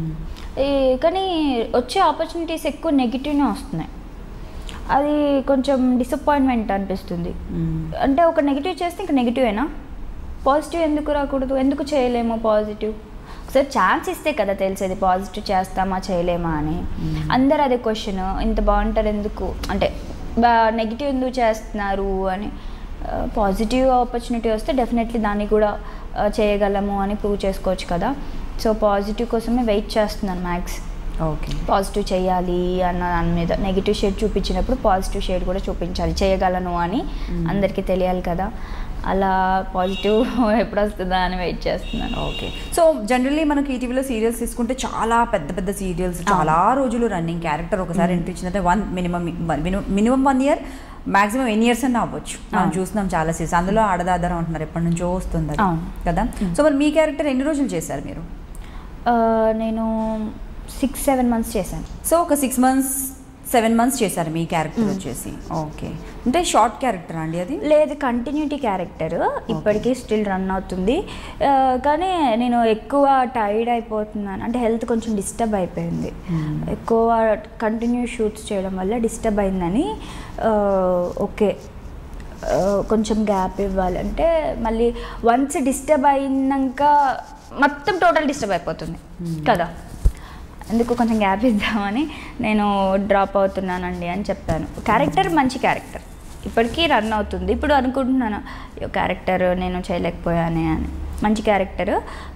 ఈ- కానీ వచ్చే ఆపర్చునిటీస్ ఎక్కువ నెగిటివ్నే వస్తున్నాయి అది కొంచెం డిసప్పాయింట్మెంట్ అనిపిస్తుంది అంటే ఒక నెగిటివ్ చేస్తే ఇంకా నెగిటివేనా పాజిటివ్ ఎందుకు రాకూడదు ఎందుకు చేయలేము పాజిటివ్ ఒకసారి ఛాన్స్ ఇస్తే కదా తెలిసేది పాజిటివ్ చేస్తామా చేయలేమా అని అందరు అదే క్వశ్చన్ ఇంత బాగుంటారు ఎందుకు అంటే నెగిటివ్ ఎందుకు చేస్తున్నారు అని పాజిటివ్ ఆపర్చునిటీ వస్తే డెఫినెట్లీ దాన్ని కూడా ఆ, చేయగలము అని ప్రూవ్ చేసుకోవచ్చు కదా సో పాజిటివ్ కోసమే వెయిట్ చేస్తున్నాను మ్యాక్స్ ఓకే పాజిటివ్ చేయాలి అన్న దాని మీద నెగిటివ్ షేడ్ చూపించినప్పుడు పాజిటివ్ షేడ్ కూడా చూపించాలి చేయగలను అని అందరికీ తెలియాలి కదా అలా పాజిటివ్ ఎప్పుడు వస్తుందా అని వెయిట్ చేస్తున్నాను ఓకే సో జనరల్లీ మనకి ఈటీవీలో సీరియల్స్ తీసుకుంటే చాలా పెద్ద పెద్ద సీరియల్స్ చాలా రోజులు రన్నింగ్ క్యారెక్టర్ ఒకసారి ఎంట్రీ ఇచ్చిందంటే one minimum minimum one year maximum ఎన్ని ఇయర్స్ అన్న అవ్వచ్చు మనం అవును. చూస్తున్నాం చాలా సీరియల్స్ అందులో ఆడదాదరం అంటున్నారు ఎప్పటి నుంచో వస్తుంది అది. అవును. కదా సో మరి మీ క్యారెక్టర్ ఎన్ని రోజులు చేశారు మీరు ఆ, నేను సిక్స్ సెవెన్ మంత్స్ చేశాను సో ఒక సిక్స్ మంత్స్ సెవెన్ మంత్స్ చేశారు మీ క్యారెక్టర్ వచ్చేసి ఓకే అంటే షార్ట్ క్యారెక్టర్ అండి అది లేదు కంటిన్యూటీ క్యారెక్టర్ ఇప్పటికీ స్టిల్ రన్ అవుతుంది ఆ, కానీ నేను ఎక్కువ టైర్డ్ అయిపోతున్నాను అంటే హెల్త్ కొంచెం డిస్టర్బ్ అయిపోయింది ఎక్కువ కంటిన్యూ షూట్స్ చేయడం వల్ల డిస్టర్బ్ అయిందని ఆ, ఓకే ఆ, కొంచెం గ్యాప్ ఇవ్వాలి అంటే మళ్ళీ వన్స్ డిస్టర్బ్ అయినాక మొత్తం టోటల్ డిస్టర్బ్ అయిపోతుంది కదా అందుకు కొంచెం గ్యాప్ ఇద్దామని నేను డ్రాప్ అవుతున్నానండి అని చెప్పాను క్యారెక్టర్ మంచి క్యారెక్టర్ ఇప్పటికీ రన్ అవుతుంది ఇప్పుడు అనుకుంటున్నాను క్యారెక్టర్ నేను చేయలేకపోయానే అని మంచి క్యారెక్టర్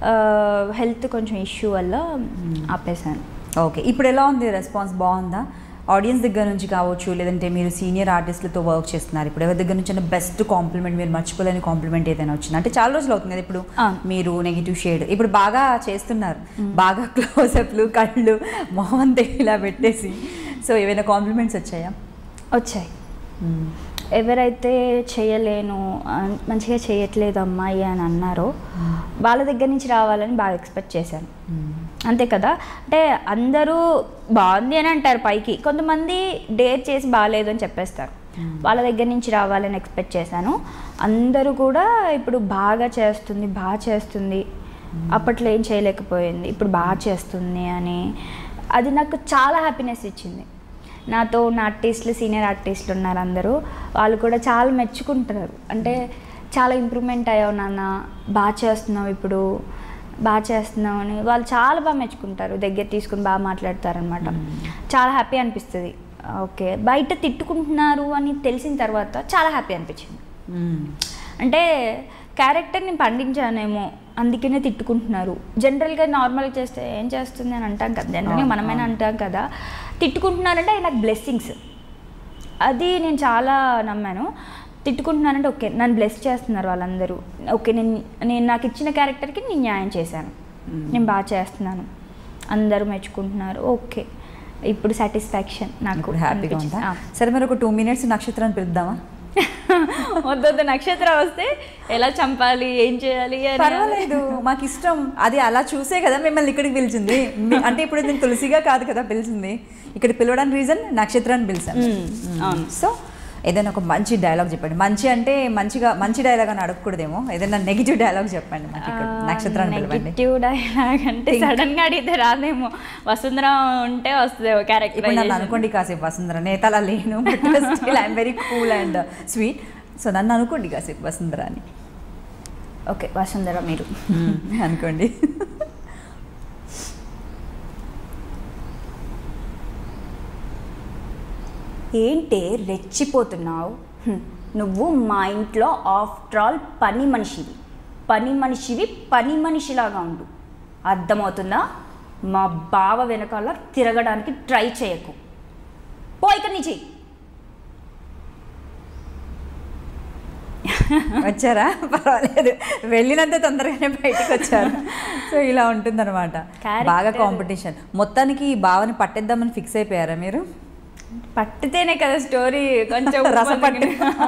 హెల్త్ కొంచెం ఇష్యూ వల్ల ఆపేశాను ఓకే ఇప్పుడు ఎలా ఉంది రెస్పాన్స్ బాగుందా ఆడియన్స్ దగ్గర నుంచి కావచ్చు లేదంటే మీరు సీనియర్ ఆర్టిస్టులతో వర్క్ చేస్తున్నారు ఇప్పుడు ఎవరి దగ్గర నుంచి బెస్ట్ కాంప్లిమెంట్ మీరు మర్చిపోలేని కాంప్లిమెంట్ ఏదైనా వచ్చింది అంటే చాలా రోజులు అవుతుంది కదా ఇప్పుడు అవును. మీరు నెగిటివ్ షేడ్ ఇప్పుడు బాగా చేస్తున్నారు బాగా క్లోజప్లు కళ్ళు మొహం ఇలా పెట్టేసి సో ఏమైనా కాంప్లిమెంట్స్ వచ్చాయా వచ్చాయి ఎవరైతే చేయలేను ఆ, మంచిగా చేయట్లేదు అమ్మాయి అని అన్నారో వాళ్ళ దగ్గర నుంచి రావాలని బాగా ఎక్స్పెక్ట్ చేశాను అంతే కదా అంటే అందరూ బాగుంది అని అంటారు పైకి కొంతమంది డేర్ చేసి బాగాలేదు అని చెప్పేస్తారు వాళ్ళ దగ్గర నుంచి రావాలని ఎక్స్పెక్ట్ చేశాను అందరూ కూడా ఇప్పుడు బాగా చేస్తుంది బాగా చేస్తుంది అప్పట్లో ఏం చేయలేకపోయింది ఇప్పుడు బాగా చేస్తుంది అని అది నాకు చాలా హ్యాపీనెస్ ఇచ్చింది నాతో ఉన్న ఆర్టిస్టులు సీనియర్ ఆర్టిస్టులు ఉన్నారు అందరూ వాళ్ళు కూడా చాలా మెచ్చుకుంటున్నారు అంటే చాలా ఇంప్రూవ్మెంట్ అయ్యావు నాన్న బాగా చేస్తున్నావు ఇప్పుడు బాగా చేస్తున్నావు అని వాళ్ళు చాలా బాగా మెచ్చుకుంటారు దగ్గర తీసుకుని బాగా మాట్లాడతారనమాట చాలా హ్యాపీ అనిపిస్తుంది ఓకే బయట తిట్టుకుంటున్నారు అని తెలిసిన తర్వాత చాలా హ్యాపీ అనిపించింది అంటే క్యారెక్టర్ని పండించానేమో అందుకనే తిట్టుకుంటున్నారు జనరల్గా నార్మల్గా చేస్తే ఏం చేస్తుంది అని అంటాం కదా జనరల్గా అవును, మనమైనా అవును. అంటాం కదా తిట్టుకుంటున్నారంటే అది నాకు బ్లెస్సింగ్స్ అది నేను చాలా నమ్మాను తిట్టుకుంటున్నానంటే ఓకే నన్ను బ్లెస్ చేస్తున్నారు వాళ్ళందరూ ఓకే నేను నేను నాకు ఇచ్చిన క్యారెక్టర్కి నేను న్యాయం చేశాను మ్మ్. నేను బాగా చేస్తున్నాను అందరూ మెచ్చుకుంటున్నారు ఓకే ఇప్పుడు సాటిస్ఫాక్షన్ నాకు ఇప్పుడు హ్యాపీగా అనిపించింది. ఉందా ఆ. సరే మరి ఒక టూ మినిట్స్ నక్షత్రాన్ని పిలుద్దామా వద్దొద్దు నక్షత్రం వస్తే ఎలా చంపాలి ఏం చేయాలి అని పర్వాలేదు మాకు ఇష్టం అది అలా చూసే కదా మిమ్మల్ని ఇక్కడికి పిలిచింది మీ- అంటే ఇప్పుడు నేను తులసిగా కాదు కదా పిలిచింది ఇక్కడ పిలవడానికి రీజన్ నక్షత్రాన్ని పిలిచాను మ్మ్. అవును. సో ఏదైనా ఒక మంచి డైలాగ్ చెప్పండి మంచి అంటే మంచిగా మంచి డైలాగ్ అని అడగకూడదేమో ఏదైనా నెగిటివ్ డైలాగ్ చెప్పండి మాకు ఇక్కడ నక్షత్రాన్ని పిలవండి నెగిటివ్ డైలాగ్ అంటే Think. సడన్ గా అడిగితే రాదేమో వసుంధర ఉంటే వస్తుంది క్యారెక్టర్ ఇప్పుడు నన్ను అనుకోండి కాసేపు వసుంధర నేతలా లేను but still I'm very cool and sweet so నన్ను అనుకోండి కాసేపు వసుంధర అని ఓకే వసుంధర మీరు అనుకోండి ఏంటే రెచ్చిపోతున్నావు హ్మ్. నువ్వు మా ఇంట్లో ఆఫ్టర్ ఆల్ పని మనిషివి పని మనిషివి పని మనిషిలాగా ఉండు అర్థమవుతుందా మా బావ వెనకాల తిరగడానికి ట్రై చేయకు పో ఇక్కడి నుంచి వచ్చారా పర్వాలేదు వెళ్ళినంత తొందరగానే బయటకు వచ్చారు సో ఇలా ఉంటుందన్నమాట Character. బాగా కాంపిటీషన్ మొత్తానికి ఈ భావని పట్టేద్దామని ఫిక్స్ అయిపోయారా మీరు పట్టితేనే కదా స్టోరీ కొంచెం రసపట్టి.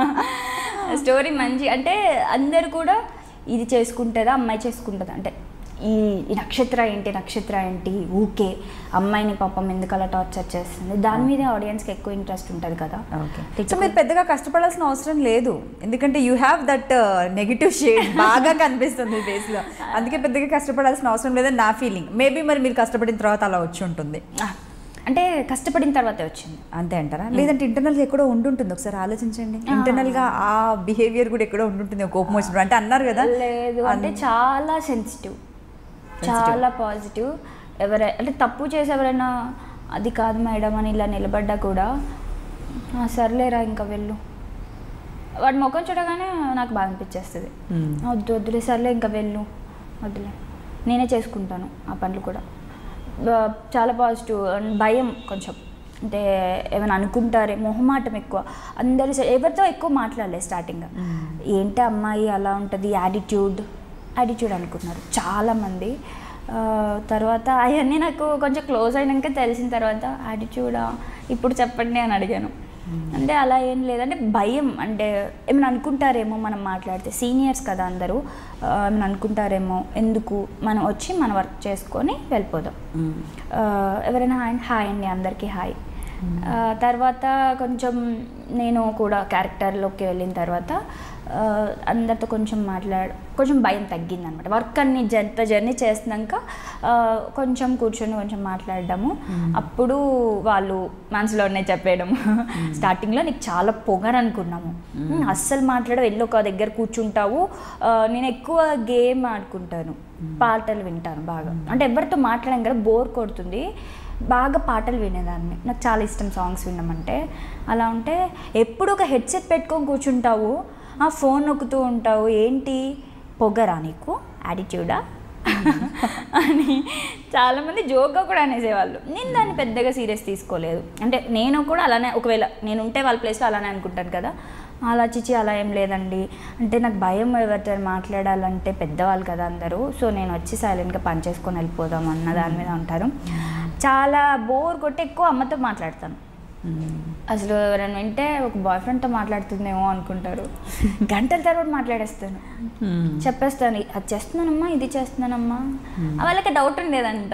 స్టోరీ మంచి అంటే అందరు కూడా ఇది చేసుకుంటుందా అమ్మాయి చేసుకుంటుందా అంటే ఈ ఈ నక్షత్ర ఏంటి నక్షత్ర ఏంటి ఊకే అమ్మాయిని పాపం ఎందుకు అలా టార్చర్ చేస్తుంది దాని మీద ఆడియన్స్కి ఎక్కువ ఇంట్రెస్ట్ ఉంటుంది కదా ఓకే సో మీరు పెద్దగా కష్టపడాల్సిన అవసరం లేదు ఎందుకంటే you have that negative shade బాగా కనిపిస్తుంది ఫేస్ లో అందుకే పెద్దగా కష్టపడాల్సిన అవసరం లేదని నా ఫీలింగ్ మేబీ మరి మీరు కష్టపడిన తర్వాత అలా వచ్చి ఉంటుంది ఆ, అంటే కష్టపడిన తర్వాతే వచ్చింది అంతే అంటారా లేదంటే ఇంటర్నల్ గా ఎక్కడో ఉండుంటుంది ఒకసారి ఆలోచించండి ఇంటర్నల్ గా ఆ బిహేవియర్ కూడా ఎక్కడో ఉంటుంటుంది కోపం వచ్చినప్పుడు అంటే అన్నారు కదా లేదు అంటే చాలా సెన్సిటివ్ చాలా పాజిటివ్ ఎవరై అంటే తప్పు చేసి ఎవరైనా అది కాదు మేడం అని ఇలా నిలబడ్డా కూడా "ఆ, సర్లేరా ఇంకా వెళ్ళు వాడి ముఖం చూడగానే నాకు బాధ అనిపించేస్తుంది Hmm. వద్దు వద్దులే సర్లే ఇంకా వెళ్ళు వద్దులే నేనే చేసుకుంటాను ఆ పనులు కూడా బ- చాలా పాజిటివ్ అండ్ భయం కొంచెం అంటే ఏమైనా అనుకుంటారే మొహమాటం ఎక్కువ అందరూ స- ఎవరితో ఎక్కువ మాట్లాడలేదు స్టార్టింగ్ ఏంటి అమ్మాయి అలా ఉంటుంది యాటిట్యూడ్ యాటిట్యూడ్ అనుకున్నారు చాలామంది ఆ, తర్వాత అవన్నీ నాకు కొంచెం క్లోజ్ అయినాక తెలిసిన తర్వాత యాటిట్యూడా ఇప్పుడు చెప్పండి అని అడిగాను అంటే అలా ఏం లేదంటే భయం అంటే ఏమైనా అనుకుంటారేమో మనం మాట్లాడితే సీనియర్స్ కదా అందరూ ఆ, ఏమైనా అనుకుంటారేమో ఎందుకు మనం వచ్చి మన వర్క్ చేసుకొని వెళ్ళిపోదాం ఆ, ఎవరైనా హాయ్ హాయ్ అండి అందరికీ హాయ్ ఆ, తర్వాత కొంచెం నేను కూడా క్యారెక్టర్లోకి వెళ్ళిన తర్వాత ఆ, అందరితో కొంచెం మాట్లాడ కొంచెం భయం తగ్గింది అనమాట వర్క్ అన్ని ఎంత జర్నీ చేసినాక ఆ, కొంచెం కూర్చొని కొంచెం మాట్లాడడము అప్పుడు వాళ్ళు మనసులోనే చెప్పేయడం స్టార్టింగ్లో నీకు చాలా పొగరు అనుకున్నాము "ఉమ్, అస్సలు మాట్లాడ వెళ్ళి ఒక దగ్గర కూర్చుంటావు ఆ, నేను ఎక్కువ గేమ్ ఆడుకుంటాను పాటలు వింటాను బాగా అంటే ఎవరితో మాట్లాడాం కదా బోర్ కొడుతుంది బాగా పాటలు వినేదాన్ని నాకు చాలా ఇష్టం సాంగ్స్ వినమంటే అలా ఉంటే ఎప్పుడు ఒక హెడ్సెట్ పెట్టుకొని కూర్చుంటావు ఆ ఫోన్ నొక్కుతూ ఉంటావు ఏంటి పొగరా నీకు యాటిట్యూడా అని చాలామంది జోక్గా కూడా అనేసేవాళ్ళు నేను దాన్ని పెద్దగా సీరియస్ తీసుకోలేదు అంటే నేను కూడా అలానే ఒకవేళ నేను ఉంటే వాళ్ళ ప్లేస్లో అలానే అనుకుంటాను కదా అలా చిచి అలా ఏం లేదండి అంటే నాకు భయం ఎవరితో మాట్లాడాలంటే పెద్దవాళ్ళు కదా అందరూ సో నేను వచ్చి సైలెంట్గా పని చేసుకొని వెళ్ళిపోదాం అన్న దాని మీద ఉంటారు చాలా బోర్ కొట్టి ఎక్కువ అమ్మతో మాట్లాడతాను అసలు ఎవరైనా వింటే ఒక బాయ్ ఫ్రెండ్తో మాట్లాడుతుందేమో అనుకుంటారు గంటల తర్వాత మాట్లాడేస్తాను చెప్పేస్తాను అది చేస్తున్నానమ్మా ఇది చేస్తున్నానమ్మా వాళ్ళకి డౌట్ ఉండేదంట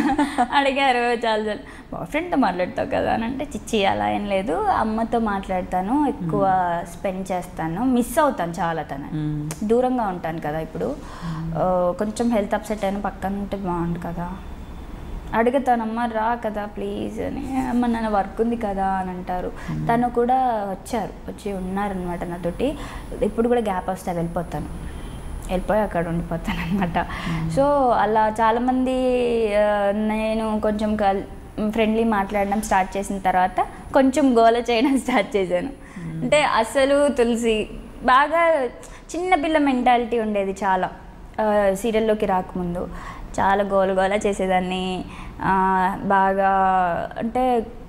అడిగారు చాలా చాలా బాయ్ ఫ్రెండ్తో మాట్లాడతావు కదా అని అంటే చిచ్చి అలా ఏం లేదు అమ్మతో మాట్లాడతాను ఎక్కువ స్పెండ్ చేస్తాను మిస్ అవుతాను చాలా తన దూరంగా ఉంటాను కదా ఇప్పుడు ఆ, కొంచెం హెల్త్ అప్సెట్ అయినా పక్కన ఉంటే బాగుండు కదా అడుగుతానమ్మా రా కదా ప్లీజ్ అని అమ్మ నన్ను వర్క్ ఉంది కదా అని అంటారు తను కూడా వచ్చారు వచ్చి ఉన్నారనమాట నాతోటి ఇప్పుడు కూడా గ్యాప్ వస్తే వెళ్ళిపోతాను వెళ్ళిపోయి అక్కడ ఉండిపోతాను అనమాట సో అలా చాలామంది ఆ, నేను కొంచెం కల్ ఫ్రెండ్లీ మాట్లాడడం స్టార్ట్ చేసిన తర్వాత కొంచెం గోల చేయడం స్టార్ట్ చేశాను అంటే అసలు తులసి బాగా చిన్నపిల్ల మెంటాలిటీ ఉండేది చాలా ఆ, సీరియల్లోకి రాకముందు చాలా గోల గోల చేసేదాన్ని ఆ, బాగా అంటే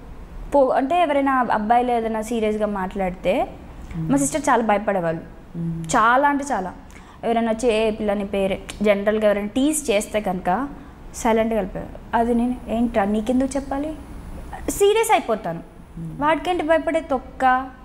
పో అంటే ఎవరైనా అబ్బాయిలు ఏదైనా సీరియస్గా మాట్లాడితే మా సిస్టర్ చాలా భయపడేవాళ్ళు చాలా అంటే చాలా ఎవరైనా వచ్చి ఏ పిల్లని పేరే జనరల్గా ఎవరైనా టీస్ చేస్తే కనుక సైలెంట్గా వెళ్ళిపోయారు అది నేను ఏంట్రా నీకెందుకు చెప్పాలి సీరియస్ అయిపోతాను వాడికేంటి భయపడే తొక్క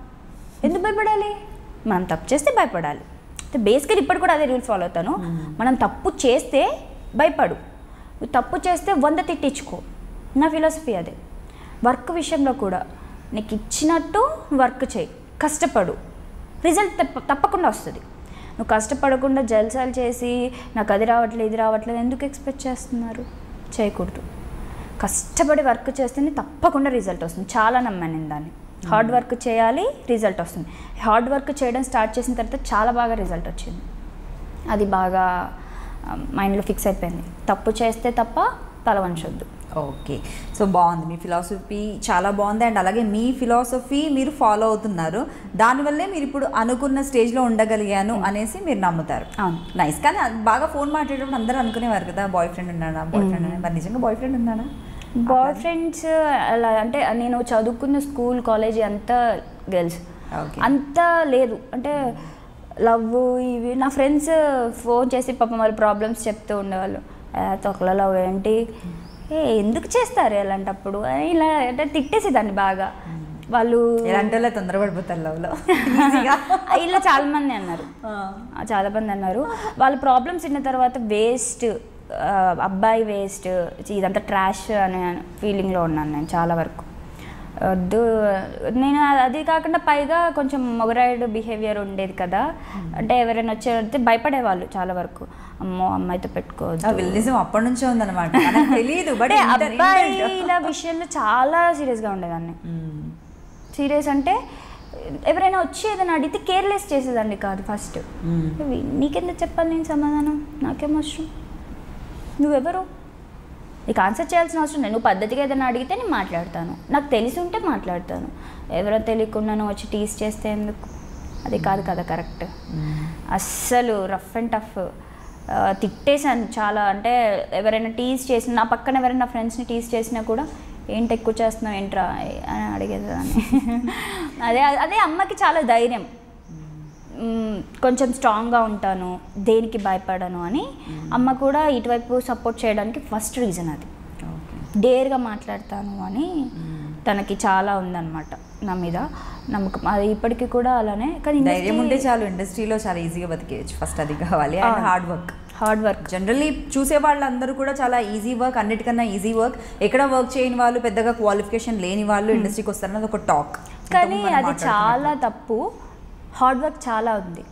ఎందుకు భయపడాలి మనం తప్పు చేస్తే భయపడాలి అంటే బేసిక్గా ఇప్పుడు కూడా అదే రూల్ ఫాలో అవుతాను మనం తప్పు చేస్తే భయపడు నువ్వు తప్పు చేస్తే వంద తిట్టించుకో నా ఫిలాసఫీ అదే వర్క్ విషయంలో కూడా నీకు ఇచ్చినట్టు వర్క్ చేయి కష్టపడు రిజల్ట్ తప్ప తప్పకుండా వస్తుంది నువ్వు కష్టపడకుండా జల్సాలు చేసి నాకు అది రావట్లేదు ఇది రావట్లేదు ఎందుకు ఎక్స్పెక్ట్ చేస్తున్నారు చేయకూడదు కష్టపడి వర్క్ చేస్తేనే తప్పకుండా రిజల్ట్ వస్తుంది చాలా నమ్మాను నేను దాన్ని హార్డ్ వర్క్ చేయాలి రిజల్ట్ వస్తుంది హార్డ్ వర్క్ చేయడం స్టార్ట్ చేసిన తర్వాత చాలా బాగా రిజల్ట్ వచ్చింది అది బాగా మైండ్లో ఫిక్స్ అయిపోయింది తప్పు చేస్తే తప్ప తల వంచొద్దు ఓకే సో బాగుంది మీ ఫిలాసఫీ చాలా బాగుంది అండ్ అలాగే మీ ఫిలాసఫీ మీరు ఫాలో అవుతున్నారు దానివల్లే మీరు ఇప్పుడు అనుకున్న స్టేజ్లో ఉండగలిగాను అనేసి మీరు నమ్ముతారు అవును. నైస్ కానీ అది బాగా ఫోన్ మాట్లాడేటప్పుడు అందరూ అనుకునేవారు కదా బాయ్ ఫ్రెండ్ ఉన్నాడా బాయ్ ఫ్రెండ్ ఉన్నాడా మరి నిజంగా బాయ్ ఫ్రెండ్ ఉన్నాడా బాయ్ ఫ్రెండ్స్ అలా అంటే నేను చదువుకున్న స్కూల్ కాలేజ్ అంతా గర్ల్స్ ఓకే అంతా లేదు అంటే లవ్ ఇవి నా ఫ్రెండ్స్ ఫోన్ చేసి పాపం వాళ్ళ ప్రాబ్లమ్స్ చెప్తూ ఉండేవాళ్ళు "ఆ, తొక్కలో లవ్ ఏంటి ఏ ఎందుకు చేస్తారు అలాంటప్పుడు అని ఇలా అంటే తిట్టేసేదాన్ని బాగా వాళ్ళు ఎలాంటి వాళ్ళే తొందరపడిపోతారు లవ్లో ఇలా చాలా మంది అన్నారు ఆ, చాలా మంది అన్నారు వాళ్ళ ప్రాబ్లమ్స్ విన్న తర్వాత వేస్ట్ అబ్బాయి వేస్ట్ ఇదంతా ట్రాష్ అనే ఫీలింగ్లో ఉన్నాను నేను చాలా వరకు వద్దు నేను అది కాకుండా పైగా కొంచెం మొగరాయుడు బిహేవియర్ ఉండేది కదా అంటే ఎవరైనా వచ్చారంటే భయపడేవాళ్ళు చాలా వరకు అమ్మో అమ్మాయితో పెట్టుకోవద్దు విల్లిజం అప్పటి నుంచే ఉందన్నమాట నాకు తెలియదు బట్ అంటే అబ్బాయిల విషయంలో చాలా సీరియస్గా ఉండేదాన్ని సీరియస్ అంటే ఎవరైనా వచ్చి ఏదైనా అడిగితే కేర్లెస్ చేసేదాన్ని కాదు ఫస్ట్ నీకెందుకు చెప్పాలి నేను సమాధానం నాకేం అవసరం నువ్వెవరు నీకు ఆన్సర్ చేయాల్సిన అవసరం లేదు నువ్వు పద్ధతిగా ఏదైనా అడిగితే నేను మాట్లాడతాను నాకు తెలిసి ఉంటే మాట్లాడతాను ఎవరో తెలియకుండా నువ్వు వచ్చి టీస్ చేస్తే ఎందుకు అది కాదు కదా కరెక్ట్ అస్సలు రఫ్ అండ్ టఫ్ తిట్టేశాను చాలా అంటే ఎవరైనా టీస్ చేసిన నా పక్కన ఎవరైనా ఫ్రెండ్స్ని టీస్ చేసినా కూడా ఏంటి ఎక్కువ చేస్తున్నావు ఏంట్రా అని అడిగేదాన్ని అదే అదే అమ్మకి చాలా ధైర్యం మ్మ్, కొంచెం స్ట్రాంగ్గా ఉంటాను దేనికి భయపడను అని అమ్మ కూడా ఇటువైపు సపోర్ట్ చేయడానికి ఫస్ట్ రీజన్ అది డేర్గా మాట్లాడతాను అని తనకి చాలా ఉందన్నమాట నా మీద నమ్మకం అది ఇప్పటికీ కూడా అలానే కానీ ధైర్యం ఉంటే చాలు ఇండస్ట్రీలో చాలా ఈజీగా బతికేయచ్చు ఫస్ట్ అది కావాలి and hard work hard work generally చూసే వాళ్ళందరూ కూడా చాలా ఈజీ వర్క్ అన్నిటికన్నా ఈజీ వర్క్ ఎక్కడ వర్క్ చేయని వాళ్ళు పెద్దగా క్వాలిఫికేషన్ లేని వాళ్ళు ఇండస్ట్రీకి వస్తారన్నది ఒక టాక్ కానీ అది చాలా తప్పు హార్డ్ వర్క్ చాలా ఉంది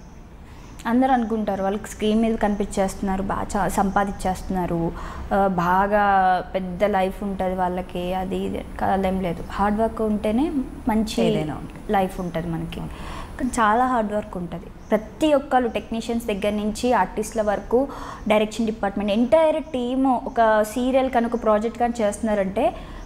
అందరూ అనుకుంటారు వాళ్ళకి స్క్రీన్ మీద కనిపించేస్తున్నారు బాగా చా సంపాదించేస్తున్నారు ఆ, బాగా పెద్ద లైఫ్ ఉంటుంది వాళ్ళకి అది ఇది అదేం లేదు హార్డ్ వర్క్ ఉంటేనే మంచి ఏదైనా ఉంటుంది. లైఫ్ ఉంటుంది మనకి కానీ చాలా హార్డ్ వర్క్ ఉంటుంది ప్రతి ఒక్కరు టెక్నీషియన్స్ దగ్గర నుంచి ఆర్టిస్ట్ల వరకు డైరెక్షన్ డిపార్ట్మెంట్ ఎంటైర్ టీము ఒక సీరియల్ కనుక ప్రాజెక్ట్ కానీ చేస్తున్నారంటే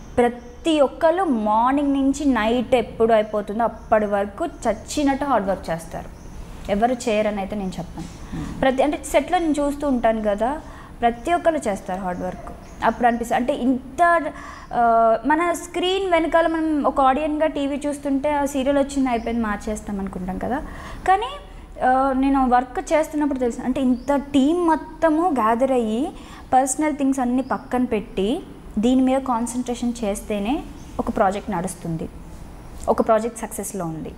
ప్రతి ఒక్కరు మార్నింగ్ నుంచి నైట్ ఎప్పుడు అయిపోతుందో అప్పటి వరకు చచ్చినట్టు హార్డ్ వర్క్ చేస్తారు ఎవరు చేయరని అయితే నేను చెప్పను ప్రతి అంటే సెట్లో నేను చూస్తూ ఉంటాను కదా ప్రతి ఒక్కరు చేస్తారు హార్డ్ వర్క్ అప్పుడు అనిపిస్తుంది అంటే ఇంత ఆ, మన స్క్రీన్ వెనకాల మనం ఒక ఆడియన్గా టీవీ చూస్తుంటే ఆ సీరియల్ వచ్చింది అయిపోయింది మార్చేస్తాం అనుకుంటాం కదా కానీ ఆ, నేను వర్క్ చేస్తున్నప్పుడు తెలుసు అంటే ఇంత టీం మొత్తము గ్యాదర్ అయ్యి పర్సనల్ థింగ్స్ అన్నీ పక్కన పెట్టి దీని మీద కాన్సన్ట్రేషన్ చేస్తేనే ఒక ప్రాజెక్ట్ నడుస్తుంది ఒక ప్రాజెక్ట్ సక్సెస్లో ఉంది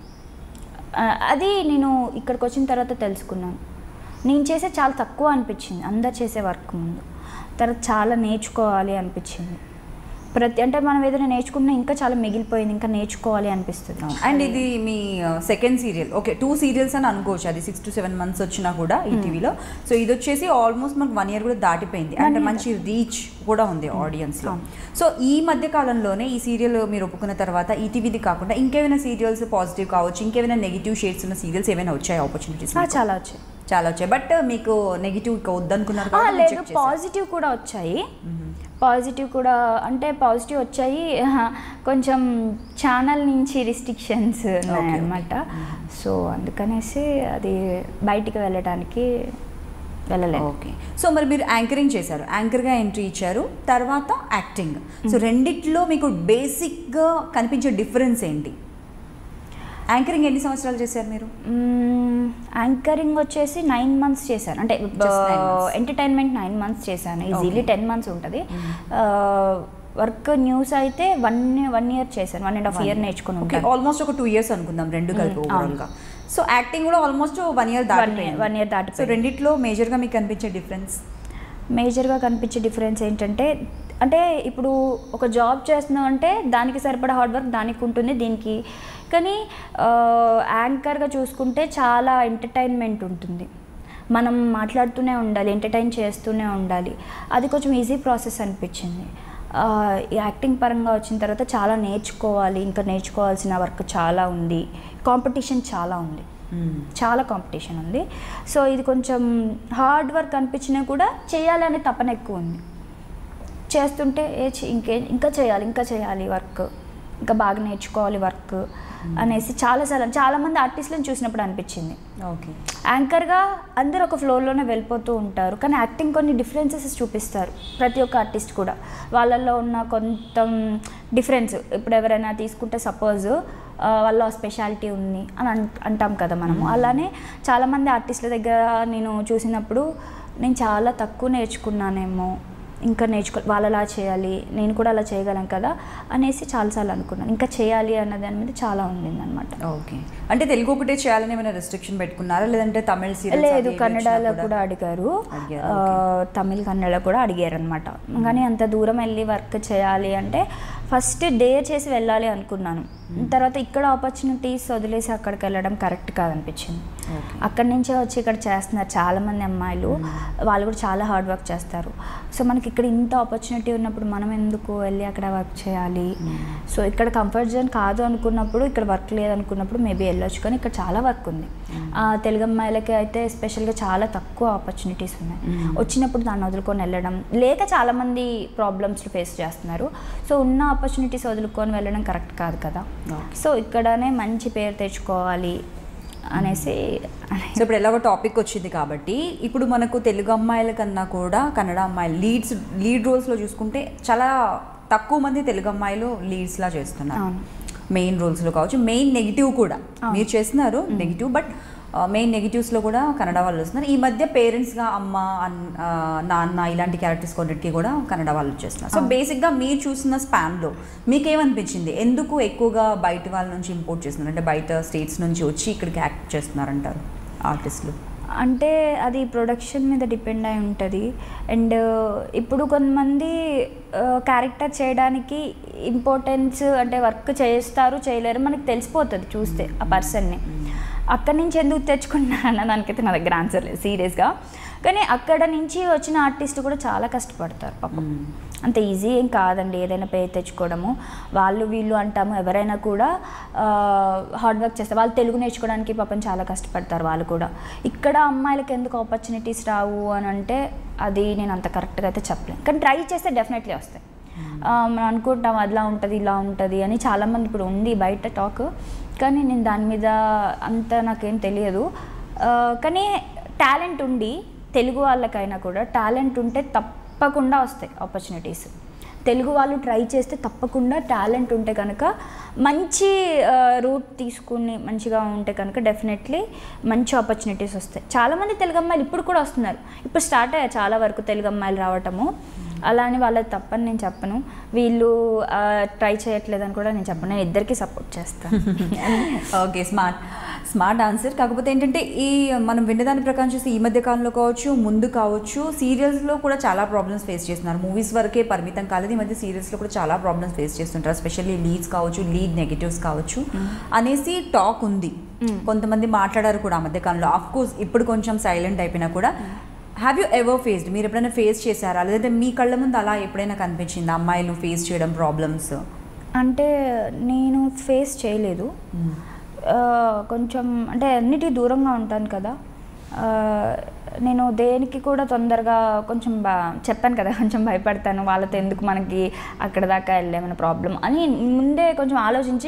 ఆ, అది నేను ఇక్కడికి వచ్చిన తర్వాత తెలుసుకున్నాను నేను చేసే చాలా తక్కువ అనిపించింది అందరు చేసే వర్క్ ముందు తర్వాత చాలా నేర్చుకోవాలి అనిపించింది ప్రతి అంటే మనం ఏదైనా నేర్చుకున్నా ఇంకా చాలా మిగిలిపోయింది ఇంకా నేర్చుకోవాలి అనిపిస్తుంది అండ్ ఇది మీ second serial okay two serials అని అనుకోవచ్చు అది సిక్స్ టు సెవెన్ మంత్స్ వచ్చినా కూడా ఈ టీవీలో సో ఇది వచ్చేసి ఆల్మోస్ట్ మనకు వన్ ఇయర్ కూడా దాటిపోయింది అంటే మంచి రీచ్ కూడా ఉంది ఆడియన్స్ లో సో ఈ మధ్య కాలంలోనే ఈ సీరియల్ మీరు ఒప్పుకున్న తర్వాత ఈ టీవీది కాకుండా ఇంకేమైనా సీరియల్స్ పాజిటివ్ కావచ్చు ఇంకేమైనా నెగిటివ్ షేడ్స్ ఉన్న సీరియల్స్ ఏమైనా వచ్చాయి ఆపర్చునిటీస్ ఆ, చాలా వచ్చాయి చాలా వచ్చాయి బట్ మీకు నెగిటివ్ వద్దనుకున్నారు ఆ, కాబట్టి లేదు check చేశారు. పాజిటివ్ కూడా వచ్చాయి పాజిటివ్ కూడా అంటే పాజిటివ్ వచ్చాయి ఆహా, కొంచెం ఛానల్ నుంచి రిస్ట్రిక్షన్స్ ఉన్నాయన్నమాట సో అందుకనేసి అది బయటికి వెళ్ళడానికి వెళ్ళలేదు ఓకే సో మరి మీరు యాంకరింగ్ చేశారు యాంకర్గా ఎంట్రీ ఇచ్చారు తర్వాత యాక్టింగ్ సో రెండిట్లో మీకు బేసిక్గా కనిపించే డిఫరెన్స్ ఏంటి యాంకరింగ్ ఎన్ని సంవత్సరాలు చేశారు మీరు యాంకరింగ్ వచ్చేసి నైన్ మంత్స్ చేశాను అంటే Just nine months. Entertainment nine months చేశాను ఈజీలీ Okay. టెన్ మంత్స్ ఉంటుంది వర్క్ న్యూస్ అయితే వన్ వన్ ఇయర్ చేశాను వన్ అండ్ హాఫ్ ఇయర్ నేర్చుకుని ఓకే ఉంటాను ఆల్మోస్ట్ ఒక టూ ఇయర్స్ అనుకుందాం రెండు కలిపి Mm, ఓవరాల్ గా సో యాక్టింగ్ కూడా ఆల్మోస్ట్ వన్ ఇయర్ One దాటిపోయింది year- one year సో దాటిపోయింది. రెండిట్లో మేజర్గా మీకు కనిపించే డిఫరెన్స్ మేజర్గా కనిపించే డిఫరెన్స్ ఏంటంటే అంటే ఇప్పుడు ఒక జాబ్ చేస్తున్నాం అంటే దానికి సరిపడా హార్డ్ వర్క్ దానికి ఉంటుంది దీనికి కానీ యాంకర్గా చూసుకుంటే చాలా ఎంటర్టైన్మెంట్ ఉంటుంది మనం మాట్లాడుతూనే ఉండాలి ఎంటర్టైన్ చేస్తూనే ఉండాలి అది కొంచెం ఈజీ ప్రాసెస్ అనిపించింది ఆ, ఈ యాక్టింగ్ పరంగా వచ్చిన తర్వాత చాలా నేర్చుకోవాలి ఇంకా నేర్చుకోవాల్సిన వర్క్ చాలా ఉంది కాంపిటీషన్ చాలా ఉంది చాలా కాంపిటీషన్ ఉంది సో ఇది కొంచెం హార్డ్ వర్క్ అనిపించినా కూడా చేయాలనే తపన ఎక్కువ ఉంది చేస్తుంటే ఏ చి- ఇంకే ఇంకా చేయాలి ఇంకా చేయాలి వర్క్ ఇంకా బాగా నేర్చుకోవాలి వర్క్ అనేసి చాలాసార్లు చాలామంది ఆర్టిస్టులను చూసినప్పుడు అనిపించింది ఓకే యాంకర్గా అందరూ ఒక ఫ్లోర్లోనే వెళ్ళిపోతూ ఉంటారు కానీ యాక్టింగ్ కొన్ని డిఫరెన్సెస్ చూపిస్తారు ప్రతి ఒక్క ఆర్టిస్ట్ కూడా వాళ్ళల్లో ఉన్న కొంత డిఫరెన్స్ ఇప్పుడు ఎవరైనా తీసుకుంటే సపోజ్ వాళ్ళ స్పెషాలిటీ ఉంది అని అన్- అంటాం కదా మనము అలానే చాలామంది ఆర్టిస్టుల దగ్గర నేను చూసినప్పుడు నేను చాలా తక్కువ నేర్చుకున్నానేమో ఇంకా నేర్చుకో వాళ్ళలా చేయాలి నేను కూడా అలా చేయగలను కదా అనేసి చాలాసార్లు అనుకున్నాను ఇంకా చేయాలి అన్న దాని మీద చాలా ఉండింది అనమాట ఓకే అంటే తెలుగు ఒకటే చేయాలని ఏమైనా రెస్ట్రిక్షన్ పెట్టుకున్నారా లేదంటే తమిళ సీరియల్స్ లేదు అవి ఇవి కన్నడలో వచ్చినా కూడా అడిగారు అడిగారు, ఆ, తమిళ్ కన్నడ కూడా అడిగారు అనమాట కానీ అంత దూరం వెళ్ళి వర్క్ చేయాలి అంటే ఫస్ట్ డేర్ చేసి వెళ్ళాలి అనుకున్నాను తర్వాత ఇక్కడ ఆపర్చునిటీస్ వదిలేసి అక్కడికి వెళ్ళడం కరెక్ట్ కాదనిపించింది ఓకే అక్కడి నుంచే వచ్చి ఇక్కడ చేస్తున్నారు చాలామంది అమ్మాయిలు వాళ్ళు కూడా చాలా హార్డ్ వర్క్ చేస్తారు సో మనకి ఇక్కడ ఇంత ఆపర్చునిటీ ఉన్నప్పుడు మనం ఎందుకు వెళ్ళి అక్కడ వర్క్ చేయాలి సో ఇక్కడ కంఫర్ట్ జోన్ కాదు అనుకున్నప్పుడు ఇక్కడ వర్క్ లేదనుకున్నప్పుడు మేబీ వెళ్ళొచ్చు కానీ ఇక్కడ చాలా వర్క్ ఉంది ఆ, తెలుగు అమ్మాయిలకి అయితే ఎస్పెషల్గా చాలా తక్కువ ఆపర్చునిటీస్ ఉన్నాయి వచ్చినప్పుడు దాన్ని వదులుకొని వెళ్ళడం లేక చాలామంది ప్రాబ్లమ్స్ ఫేస్ చేస్తున్నారు సో ఉన్న ఆపర్చునిటీస్ వదులుకొని వెళ్ళడం కరెక్ట్ కాదు కదా Okay. సో ఇక్కడనే మంచి పేరు తెచ్చుకోవాలి అనేసి సో ఇప్పుడు ఎలాగో టాపిక్ వచ్చింది కాబట్టి ఇప్పుడు మనకు తెలుగు అమ్మాయిల కన్నా కూడా కన్నడ అమ్మాయిలు లీడ్స్ లీడ్ రోల్స్లో చూసుకుంటే చాలా తక్కువ మంది తెలుగు అమ్మాయిలు లీడ్స్లా చేస్తున్నారు అవును. మెయిన్ రోల్స్లో కావచ్చు మెయిన్ నెగిటివ్ కూడా మీరు చేస్తున్నారు నెగిటివ్ బట్ మెయిన్ నెగిటివ్స్లో కూడా కన్నడ వాళ్ళు వస్తున్నారు ఈ మధ్య పేరెంట్స్గా అమ్మ అన్- ఆ, నాన్న ఇలాంటి క్యారెక్టర్స్ కొన్నిటికి కూడా కన్నడ వాళ్ళు వచ్చేస్తున్నారు సో బేసిక్గా మీరు చూసిన స్పాన్లో మీకేమనిపించింది ఎందుకు ఎక్కువగా బయట వాళ్ళ నుంచి ఇంపోర్ట్ చేస్తున్నారు అంటే బయట స్టేట్స్ నుంచి వచ్చి ఇక్కడికి యాక్ట్ చేస్తున్నారంటారు ఆర్టిస్టులు అంటే అది ప్రొడక్షన్ మీద డిపెండ్ అయి ఉంటుంది అండ్ ఇప్పుడు కొంతమంది క్యారెక్టర్ చేయడానికి ఇంపార్టెన్స్ అంటే వర్క్ చేస్తారు చేయలేరు మనకి తెలిసిపోతుంది చూస్తే ఆ పర్సన్ని అక్కడి నుంచి ఎందుకు తెచ్చుకున్నాను అన్న దానికైతే నా దగ్గర ఆన్సర్ లేదు సీరియస్గా కానీ అక్కడ నుంచి వచ్చిన ఆర్టిస్ట్ కూడా చాలా కష్టపడతారు పాపం అంత ఈజీ ఏం కాదండి ఏదైనా పేరు తెచ్చుకోవడము వాళ్ళు వీళ్ళు అంటాము ఎవరైనా కూడా హార్డ్ వర్క్ చేస్తారు వాళ్ళు తెలుగు నేర్చుకోవడానికి పాపం చాలా కష్టపడతారు వాళ్ళు కూడా ఇక్కడ అమ్మాయిలకి ఎందుకు ఆపర్చునిటీస్ రావు అని అంటే అది నేను అంత కరెక్ట్గా అయితే చెప్పలేను కానీ ట్రై చేస్తే డెఫినెట్లీ వస్తాయి ఆ, మనం అనుకుంటాం అదిలా ఉంటుంది ఇలా ఉంటుంది అని చాలామంది ఇప్పుడు ఉంది బయట టాక్ కానీ నేను దాని మీద అంత నాకేం తెలియదు ఆ, కానీ టాలెంట్ ఉండి తెలుగు వాళ్ళకైనా కూడా టాలెంట్ ఉంటే తప్పకుండా వస్తాయి ఆపర్చునిటీస్ తెలుగు వాళ్ళు ట్రై చేస్తే తప్పకుండా టాలెంట్ ఉంటే కనుక మంచి రూట్ తీసుకుని మంచిగా ఉంటే కనుక డెఫినెట్లీ మంచి ఆపర్చునిటీస్ వస్తాయి చాలామంది తెలుగు అమ్మాయిలు ఇప్పుడు కూడా వస్తున్నారు ఇప్పుడు స్టార్ట్ అయ్యాయి చాలా వరకు తెలుగు అమ్మాయిలు రావటము అలా అని వాళ్ళది తప్పని నేను చెప్పను వీళ్ళు ట్రై చేయట్లేదని కూడా నేను చెప్పను నేను ఇద్దరికి సపోర్ట్ చేస్తాను ఓకే స్మార్ట్ స్మార్ట్ ఆన్సర్ కాకపోతే ఏంటంటే ఈ మనం విన్నదాని ప్రకారం చూస్తే ఈ మధ్య కాలంలో కావచ్చు ముందు కావచ్చు సీరియల్స్లో కూడా చాలా ప్రాబ్లమ్స్ ఫేస్ చేస్తున్నారు మూవీస్ వరకే పరిమితం కాలేదు ఈ మధ్య సీరియల్స్లో కూడా చాలా ప్రాబ్లమ్స్ ఫేస్ చేస్తుంటారు ఎస్పెషల్లీ లీడ్స్ కావచ్చు లీడ్ నెగిటివ్స్ కావచ్చు అనేసి టాక్ ఉంది కొంతమంది మాట్లాడారు కూడా ఆ మధ్య కాలంలో ఆఫ్ కోర్స్ ఇప్పుడు కొంచెం సైలెంట్ అయిపోయినా కూడా హ్యావ్ యూ ఎవర్ ఫేస్డ్ మీరు ఎప్పుడైనా ఫేస్ చేశారా లేదంటే మీ కళ్ళ ముందు అలా ఎప్పుడైనా కనిపించింది అమ్మాయిలు ఫేస్ చేయడం ప్రాబ్లమ్స్ అంటే నేను ఫేస్ చేయలేదు ఆ, కొంచెం అంటే అన్నిటి దూరంగా ఉంటాను కదా ఆ, నేను దేనికి కూడా తొందరగా కొంచెం బా చెప్పాను కదా కొంచెం భయపడతాను వాళ్ళతో ఎందుకు మనకి అక్కడ దాకా వెళ్ళేమైనా ప్రాబ్లం అని ముందే కొంచెం ఆలోచించి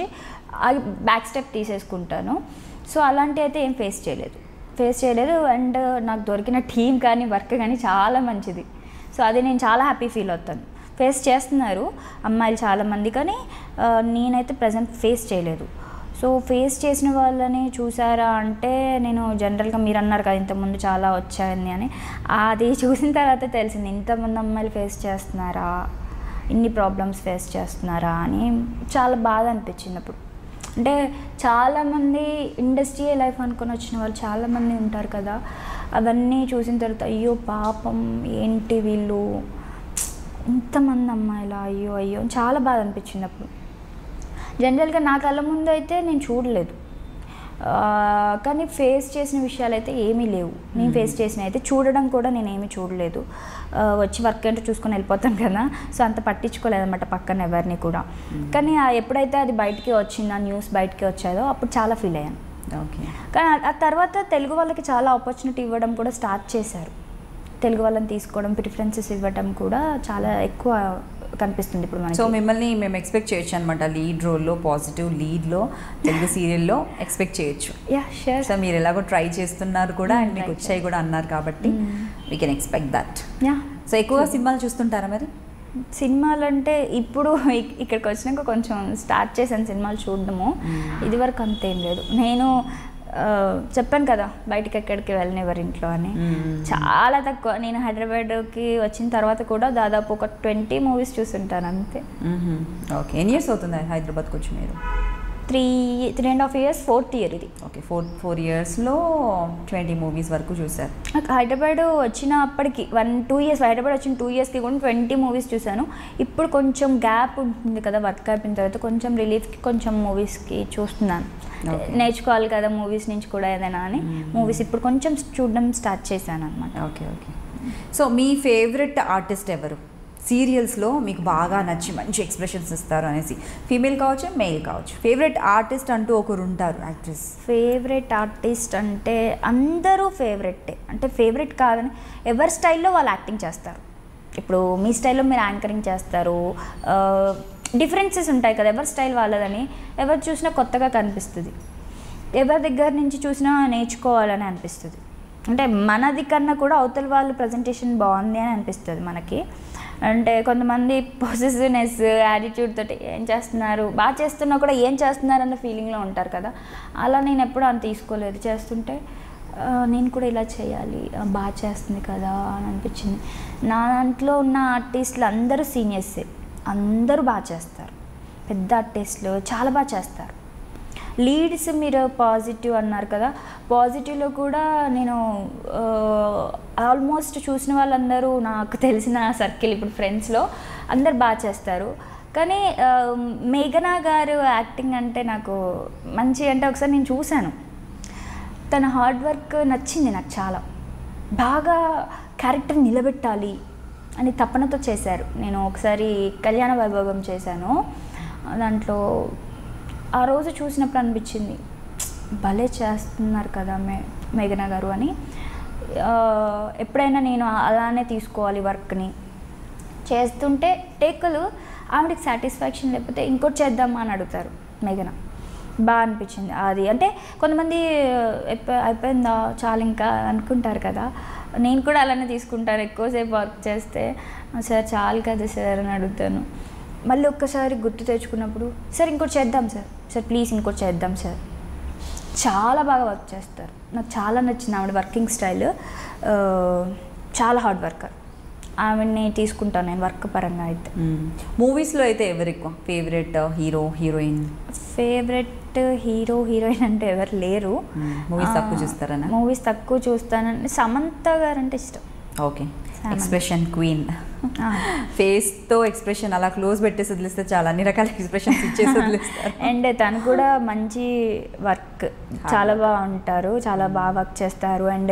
బ్యాక్ స్టెప్ తీసేసుకుంటాను సో అలాంటి అయితే ఏం ఫేస్ చేయలేదు ఫేస్ చేయలేదు అండ్ నాకు దొరికిన టీం కానీ వర్క్ కానీ చాలా మంచిది సో అది నేను చాలా హ్యాపీ ఫీల్ అవుతాను ఫేస్ చేస్తున్నారు అమ్మాయిలు చాలామంది కానీ ఆ, నేనైతే ప్రజెంట్ ఫేస్ చేయలేదు సో ఫేస్ చేసిన వాళ్ళని చూసారా అంటే నేను జనరల్గా మీరు అన్నారు కదా ఇంతకుముందు చాలా వచ్చాయని అని అది చూసిన తర్వాత తెలిసింది ఇంతమంది అమ్మాయిలు ఫేస్ చేస్తున్నారా ఇన్ని ప్రాబ్లమ్స్ ఫేస్ చేస్తున్నారా అని చాలా బాధ అనిపించింది అప్పుడు అంటే చాలామంది ఇండస్ట్రీ లైఫ్ అనుకొని వచ్చిన వాళ్ళు చాలామంది ఉంటారు కదా అవన్నీ చూసిన తర్వాత అయ్యో పాపం ఏంటి వీళ్ళు ఇంతమంది అమ్మాయిలా అయ్యో అయ్యో అని చాలా బాధ అనిపించింది అప్పుడు జనరల్గా నా కళ్ళ ముందు అయితే నేను చూడలేదు ఆ, కానీ ఫేస్ చేసిన విషయాలు అయితే ఏమీ లేవు నేను ఫేస్ చేసిన అయితే చూడడం కూడా నేను ఏమీ చూడలేదు ఆ, వచ్చి వర్క్ ఏంటో చూసుకొని వెళ్ళిపోతాను కదా సో అంత పట్టించుకోలేదన్నమాట పక్కన ఎవరిని కూడా కానీ ఆ ఎప్పుడైతే అది బయటికి వచ్చింది ఆ న్యూస్ బయటికి వచ్చాదో అప్పుడు చాలా ఫీల్ అయ్యాను ఓకే కానీ ఆ- ఆ తర్వాత తెలుగు వాళ్ళకి చాలా ఆపర్చునిటీ ఇవ్వడం కూడా స్టార్ట్ చేశారు తెలుగు వాళ్ళని తీసుకోవడం ప్రిఫరెన్సెస్ ఇవ్వడం కూడా చాలా ఎక్కువ కనిపిస్తుంది ఇప్పుడు సో మనకి మిమ్మల్ని మేము ఎక్స్పెక్ట్ చేయొచ్చు అనమాట లీడ్ రోల్లో పాజిటివ్ లీడ్లో తెలుగు సీరియల్లో ఎక్స్పెక్ట్ చేయొచ్చు యా షూర్ సో మీరు ఎలాగో ట్రై చేస్తున్నారు కూడా Mm, అండ్ మీకు right. వచ్చాయి కూడా అన్నారు కాబట్టి Mm. We can expect that yeah so ఎక్కువగా సినిమాలు చూస్తుంటారా మరి సినిమాలు అంటే ఇప్పుడు ఇక్- ఇక్కడికి వచ్చినాక కొంచెం స్టార్ట్ చేశాను సినిమాలు చూడడము ఇదివరకు అంతేం లేదు నేను ఆ, చెప్పాను కదా బయటికి ఎక్కడికి వెళ్ళనివ్వరు ఇంట్లో అని Mm. చాలా తక్కువ నేను హైదరాబాద్కి వచ్చిన తర్వాత కూడా దాదాపు ఒక ట్వంటీ మూవీస్ చూస్తుంటాను అంతే ఓకే ఎన్ని ఇయర్స్ అవుతుంది హైదరాబాద్కి వచ్చి మీరు three three and half years fourth year ఇది ఓకే ఫోర్ ఫోర్ ఇయర్స్లో ట్వంటీ మూవీస్ వరకు చూసారు నాకు హైదరాబాద్ వచ్చినప్పటికి వన్ టూ ఇయర్స్ హైదరాబాద్ వచ్చిన టూ ఇయర్స్కి కూడా ట్వంటీ మూవీస్ చూశాను ఇప్పుడు కొంచెం గ్యాప్ ఉంటుంది కదా వర్క్ అయిపోయిన తర్వాత కొంచెం రిలీఫ్కి కొంచెం మూవీస్కి చూస్తున్నాను Okay. నేర్చుకోవాలి కదా మూవీస్ నుంచి కూడా ఏదైనా అని Mm. మూవీస్ ఇప్పుడు కొంచెం చూడడం స్టార్ట్ చేశాను అనమాట ఓకే ఓకే సో మీ ఫేవరెట్ ఆర్టిస్ట్ ఎవరు సీరియల్స్లో మీకు బాగా నచ్చి మంచి ఎక్స్ప్రెషన్స్ ఇస్తారు అనేసి ఫీమేల్ కావచ్చు మెయిల్ కావచ్చు ఫేవరెట్ ఆర్టిస్ట్ అంటూ ఒకరు ఉంటారు యాక్ట్రెస్ ఫేవరెట్ ఆర్టిస్ట్ అంటే అందరూ ఫేవరెట్టే అంటే ఫేవరెట్ కాదని ఎవరి స్టైల్లో వాళ్ళు యాక్టింగ్ చేస్తారు ఇప్పుడు మీ స్టైల్లో మీరు యాంకరింగ్ చేస్తారు డిఫరెన్సెస్ ఉంటాయి కదా ఎవరి స్టైల్ వాళ్ళదని ఎవరు చూసినా కొత్తగా కనిపిస్తుంది ఎవరి దగ్గర నుంచి చూసినా నేర్చుకోవాలని అనిపిస్తుంది అంటే మనది కన్నా కూడా అవతల వాళ్ళ ప్రజెంటేషన్ బాగుంది అని అనిపిస్తుంది మనకి అంటే కొంతమంది పొసెసివ్నెస్ యాటిట్యూడ్ తోటి ఏం చేస్తున్నారు బాగా చేస్తున్నా కూడా ఏం చేస్తున్నారు అన్న ఫీలింగ్లో ఉంటారు కదా అలా నేను ఎప్పుడు అంత తీసుకోలేదు చేస్తుంటే ఆ, నేను కూడా ఇలా చేయాలి ఆ, బాగా చేస్తుంది కదా అని అనిపించింది నా దాంట్లో ఉన్న ఆర్టిస్టులు అందరూ సీనియర్సే అందరూ బాగా చేస్తారు పెద్ద ఆర్టిస్టులు చాలా బాగా చేస్తారు లీడ్స్ మీరు పాజిటివ్ అన్నారు కదా పాజిటివ్లో కూడా నేను ఆల్మోస్ట్ చూసిన వాళ్ళందరూ నాకు తెలిసిన సర్కిల్ ఇప్పుడు ఫ్రెండ్స్లో అందరు బాగా చేస్తారు కానీ ఆ, మేఘనా గారు యాక్టింగ్ అంటే నాకు మంచి అంటే ఒకసారి నేను చూశాను తన హార్డ్ వర్క్ నచ్చింది నాకు చాలా బాగా క్యారెక్టర్ నిలబెట్టాలి అని తపనతో చేశారు నేను ఒకసారి కళ్యాణ వైభోగం చేశాను దాంట్లో ఆ రోజు చూసినప్పుడు అనిపించింది భలే చేస్తున్నారు కదా మే మేఘన గారు అని ఆ, ఎప్పుడైనా నేను అలానే తీసుకోవాలి వర్క్ని చేస్తుంటే టేకులు ఆవిడకి సాటిస్ఫాక్షన్ లేకపోతే ఇంకోటి చేద్దామా అని అడుగుతారు మేఘన బాగా అనిపించింది అది అంటే కొంతమంది అయిపో- అయిపోయిందా చాలా ఇంకా అనుకుంటారు కదా నేను కూడా అలానే తీసుకుంటాను ఎక్కువసేపు వర్క్ చేస్తే సార్ చాలు కదా సార్ అని అడుగుతాను మళ్ళీ ఒక్కసారి గుర్తు తెచ్చుకున్నప్పుడు సార్ ఇంకోటి చేద్దాం సార్ సార్ ప్లీజ్ ఇంకోటి చేద్దాం సార్ చాలా బాగా వర్క్ చేస్తారు నాకు చాలా నచ్చింది ఆవిడ వర్కింగ్ స్టైల్ ఆ, చాలా హార్డ్ వర్కర్ ఆవిడని తీసుకుంటాను నేను వర్క్ పరంగా అయితే మూవీస్లో అయితే ఎవరు ఎక్కువ favourite hero heroine favourite hero heroine అంటే ఎవరు లేరు మూవీస్ తక్కువ చూస్తారనా మూవీస్ తక్కువ చూస్తానంటే సమంత గారు అంటే ఇష్టం ఓకే Samantha. ఎక్స్ప్రెషన్ క్వీన్ ఆ. ఫేస్తో ఎక్స్ప్రెషన్ అలా క్లోజ్ పెట్టేసి వదిలిస్తే చాలా అన్ని రకాల ఎక్స్ప్రెషన్స్ ఇచ్చేసి వదిలేస్తారు అండ్ తను కూడా మంచి వర్క్ చాలా బాగుంటారు చాలా బాగా వర్క్ చేస్తారు అండ్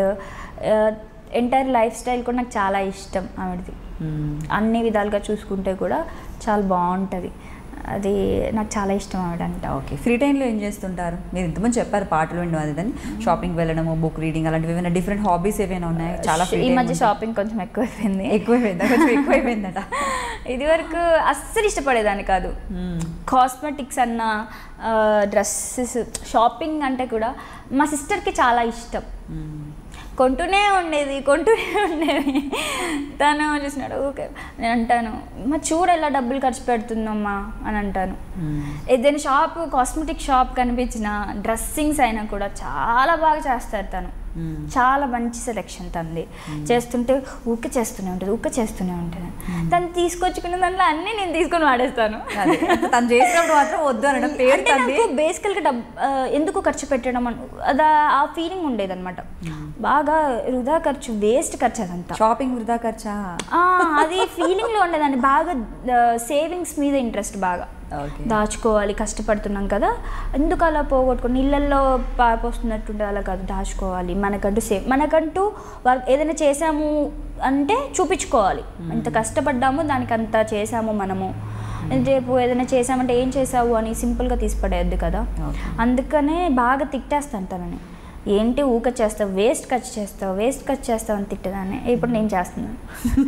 ఎంటైర్ లైఫ్ స్టైల్ కూడా నాకు చాలా ఇష్టం ఆవిడది మ్మ్. అన్ని విధాలుగా చూసుకుంటే కూడా చాలా బాగుంటుంది అది నాకు చాలా ఇష్టం ఆవిడంట ఓకే ఫ్రీ టైంలో ఏం చేస్తుంటారు మీరు ఇంతకుముందు చెప్పారు పాటలు వినడం అది దాన్ని షాపింగ్ వెళ్ళడము బుక్ రీడింగ్ అలాంటివి ఏమైనా డిఫరెంట్ హాబీస్ ఏమైనా ఉన్నాయా చాలా free ఈ time మధ్య ఉంటే. షాపింగ్ కొంచెం ఎక్కువైపోయింది ఎక్కువైపోయిందా కొంచెం ఎక్కువైపోయిందట ఇది వరకు అస్సలు ఇష్టపడేదాన్ని కాదు మ్మ్. కాస్మెటిక్స్ అన్న డ్రెస్సెస్ షాపింగ్ అంటే కూడా మా సిస్టర్కి చాలా ఇష్టం మ్మ్. కొంటూనే ఉండేది కొంటూనే ఉండేది తను చూసినాడు ఓకే నేను అంటాను మా చూడు ఎలా డబ్బులు ఖర్చు పెడుతుందమ్మా అని అంటాను మ్మ్. ఏదైనా షాప్ కాస్మెటిక్ షాప్ కనిపించిన డ్రెస్సింగ్స్ అయినా కూడా చాలా బాగా చేస్తారు తను మ్మ్. చాలా మంచి సెలెక్షన్ తంది చేస్తుంటే ఊకే చేస్తూనే ఉంటుంది ఊకే చేస్తూనే ఉంటుంది తను తీసుకొచ్చుకున్న దాంట్లో అన్నీ నేను తీసుకొని వాడేస్తాను అదే తను చేసినప్పుడు మాత్రం వద్దు అనడం పేరు అంటే తంది నాకు బేసికల్గా డబ్ ఆ, ఎందుకు ఖర్చు పెట్టడం అని అదా ఆ ఫీలింగ్ ఉండేదన్నమాట బాగా వృధా ఖర్చు వేస్ట్ ఖర్చు అదంతా షాపింగ్ వృధా ఖర్చా ఆ, అది ఫీలింగ్లో ఉండేదాన్ని బాగా సేవింగ్స్ మీద ఇంట్రెస్ట్ బాగా ఓకే దాచుకోవాలి కష్టపడుతున్నాం కదా ఎందుకు అలా పోగొట్టుకుని నీళ్ళల్లో పారిపోస్తున్నట్టుండే అలా కాదు దాచుకోవాలి మనకంటూ సేవ్ మనకంటూ వర్క్ ఏదైనా చేసాము అంటే చూపించుకోవాలి ఎంత కష్టపడ్డామో దానికి అంత చేసాము మనము రేపు ఏదైనా చేసామంటే ఏం చేసావు అని సింపుల్గా తీసి పడేయద్దు కదా ఓకే అందుకనే బాగా తిట్టేస్తాను తనని ఏంటి ఊక చేస్తావు వేస్ట్ ఖర్చు చేస్తావు వేస్ట్ ఖర్చు చేస్తావు అని తిట్టదాన్ని ఇప్పుడు నేను చేస్తున్నాను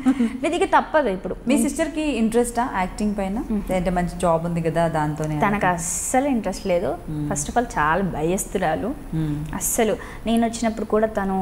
ఇది తప్పదు ఇప్పుడు మీ సిస్టర్కి ఇంట్రెస్టా యాక్టింగ్ పైన అంటే మంచి జాబ్ ఉంది కదా దాంతోనే తనకు అస్సలు ఇంట్రెస్ట్ లేదు ఫస్ట్ ఆఫ్ ఆల్ చాలా భయస్తురాలు మ్మ్. అస్సలు నేను వచ్చినప్పుడు కూడా తను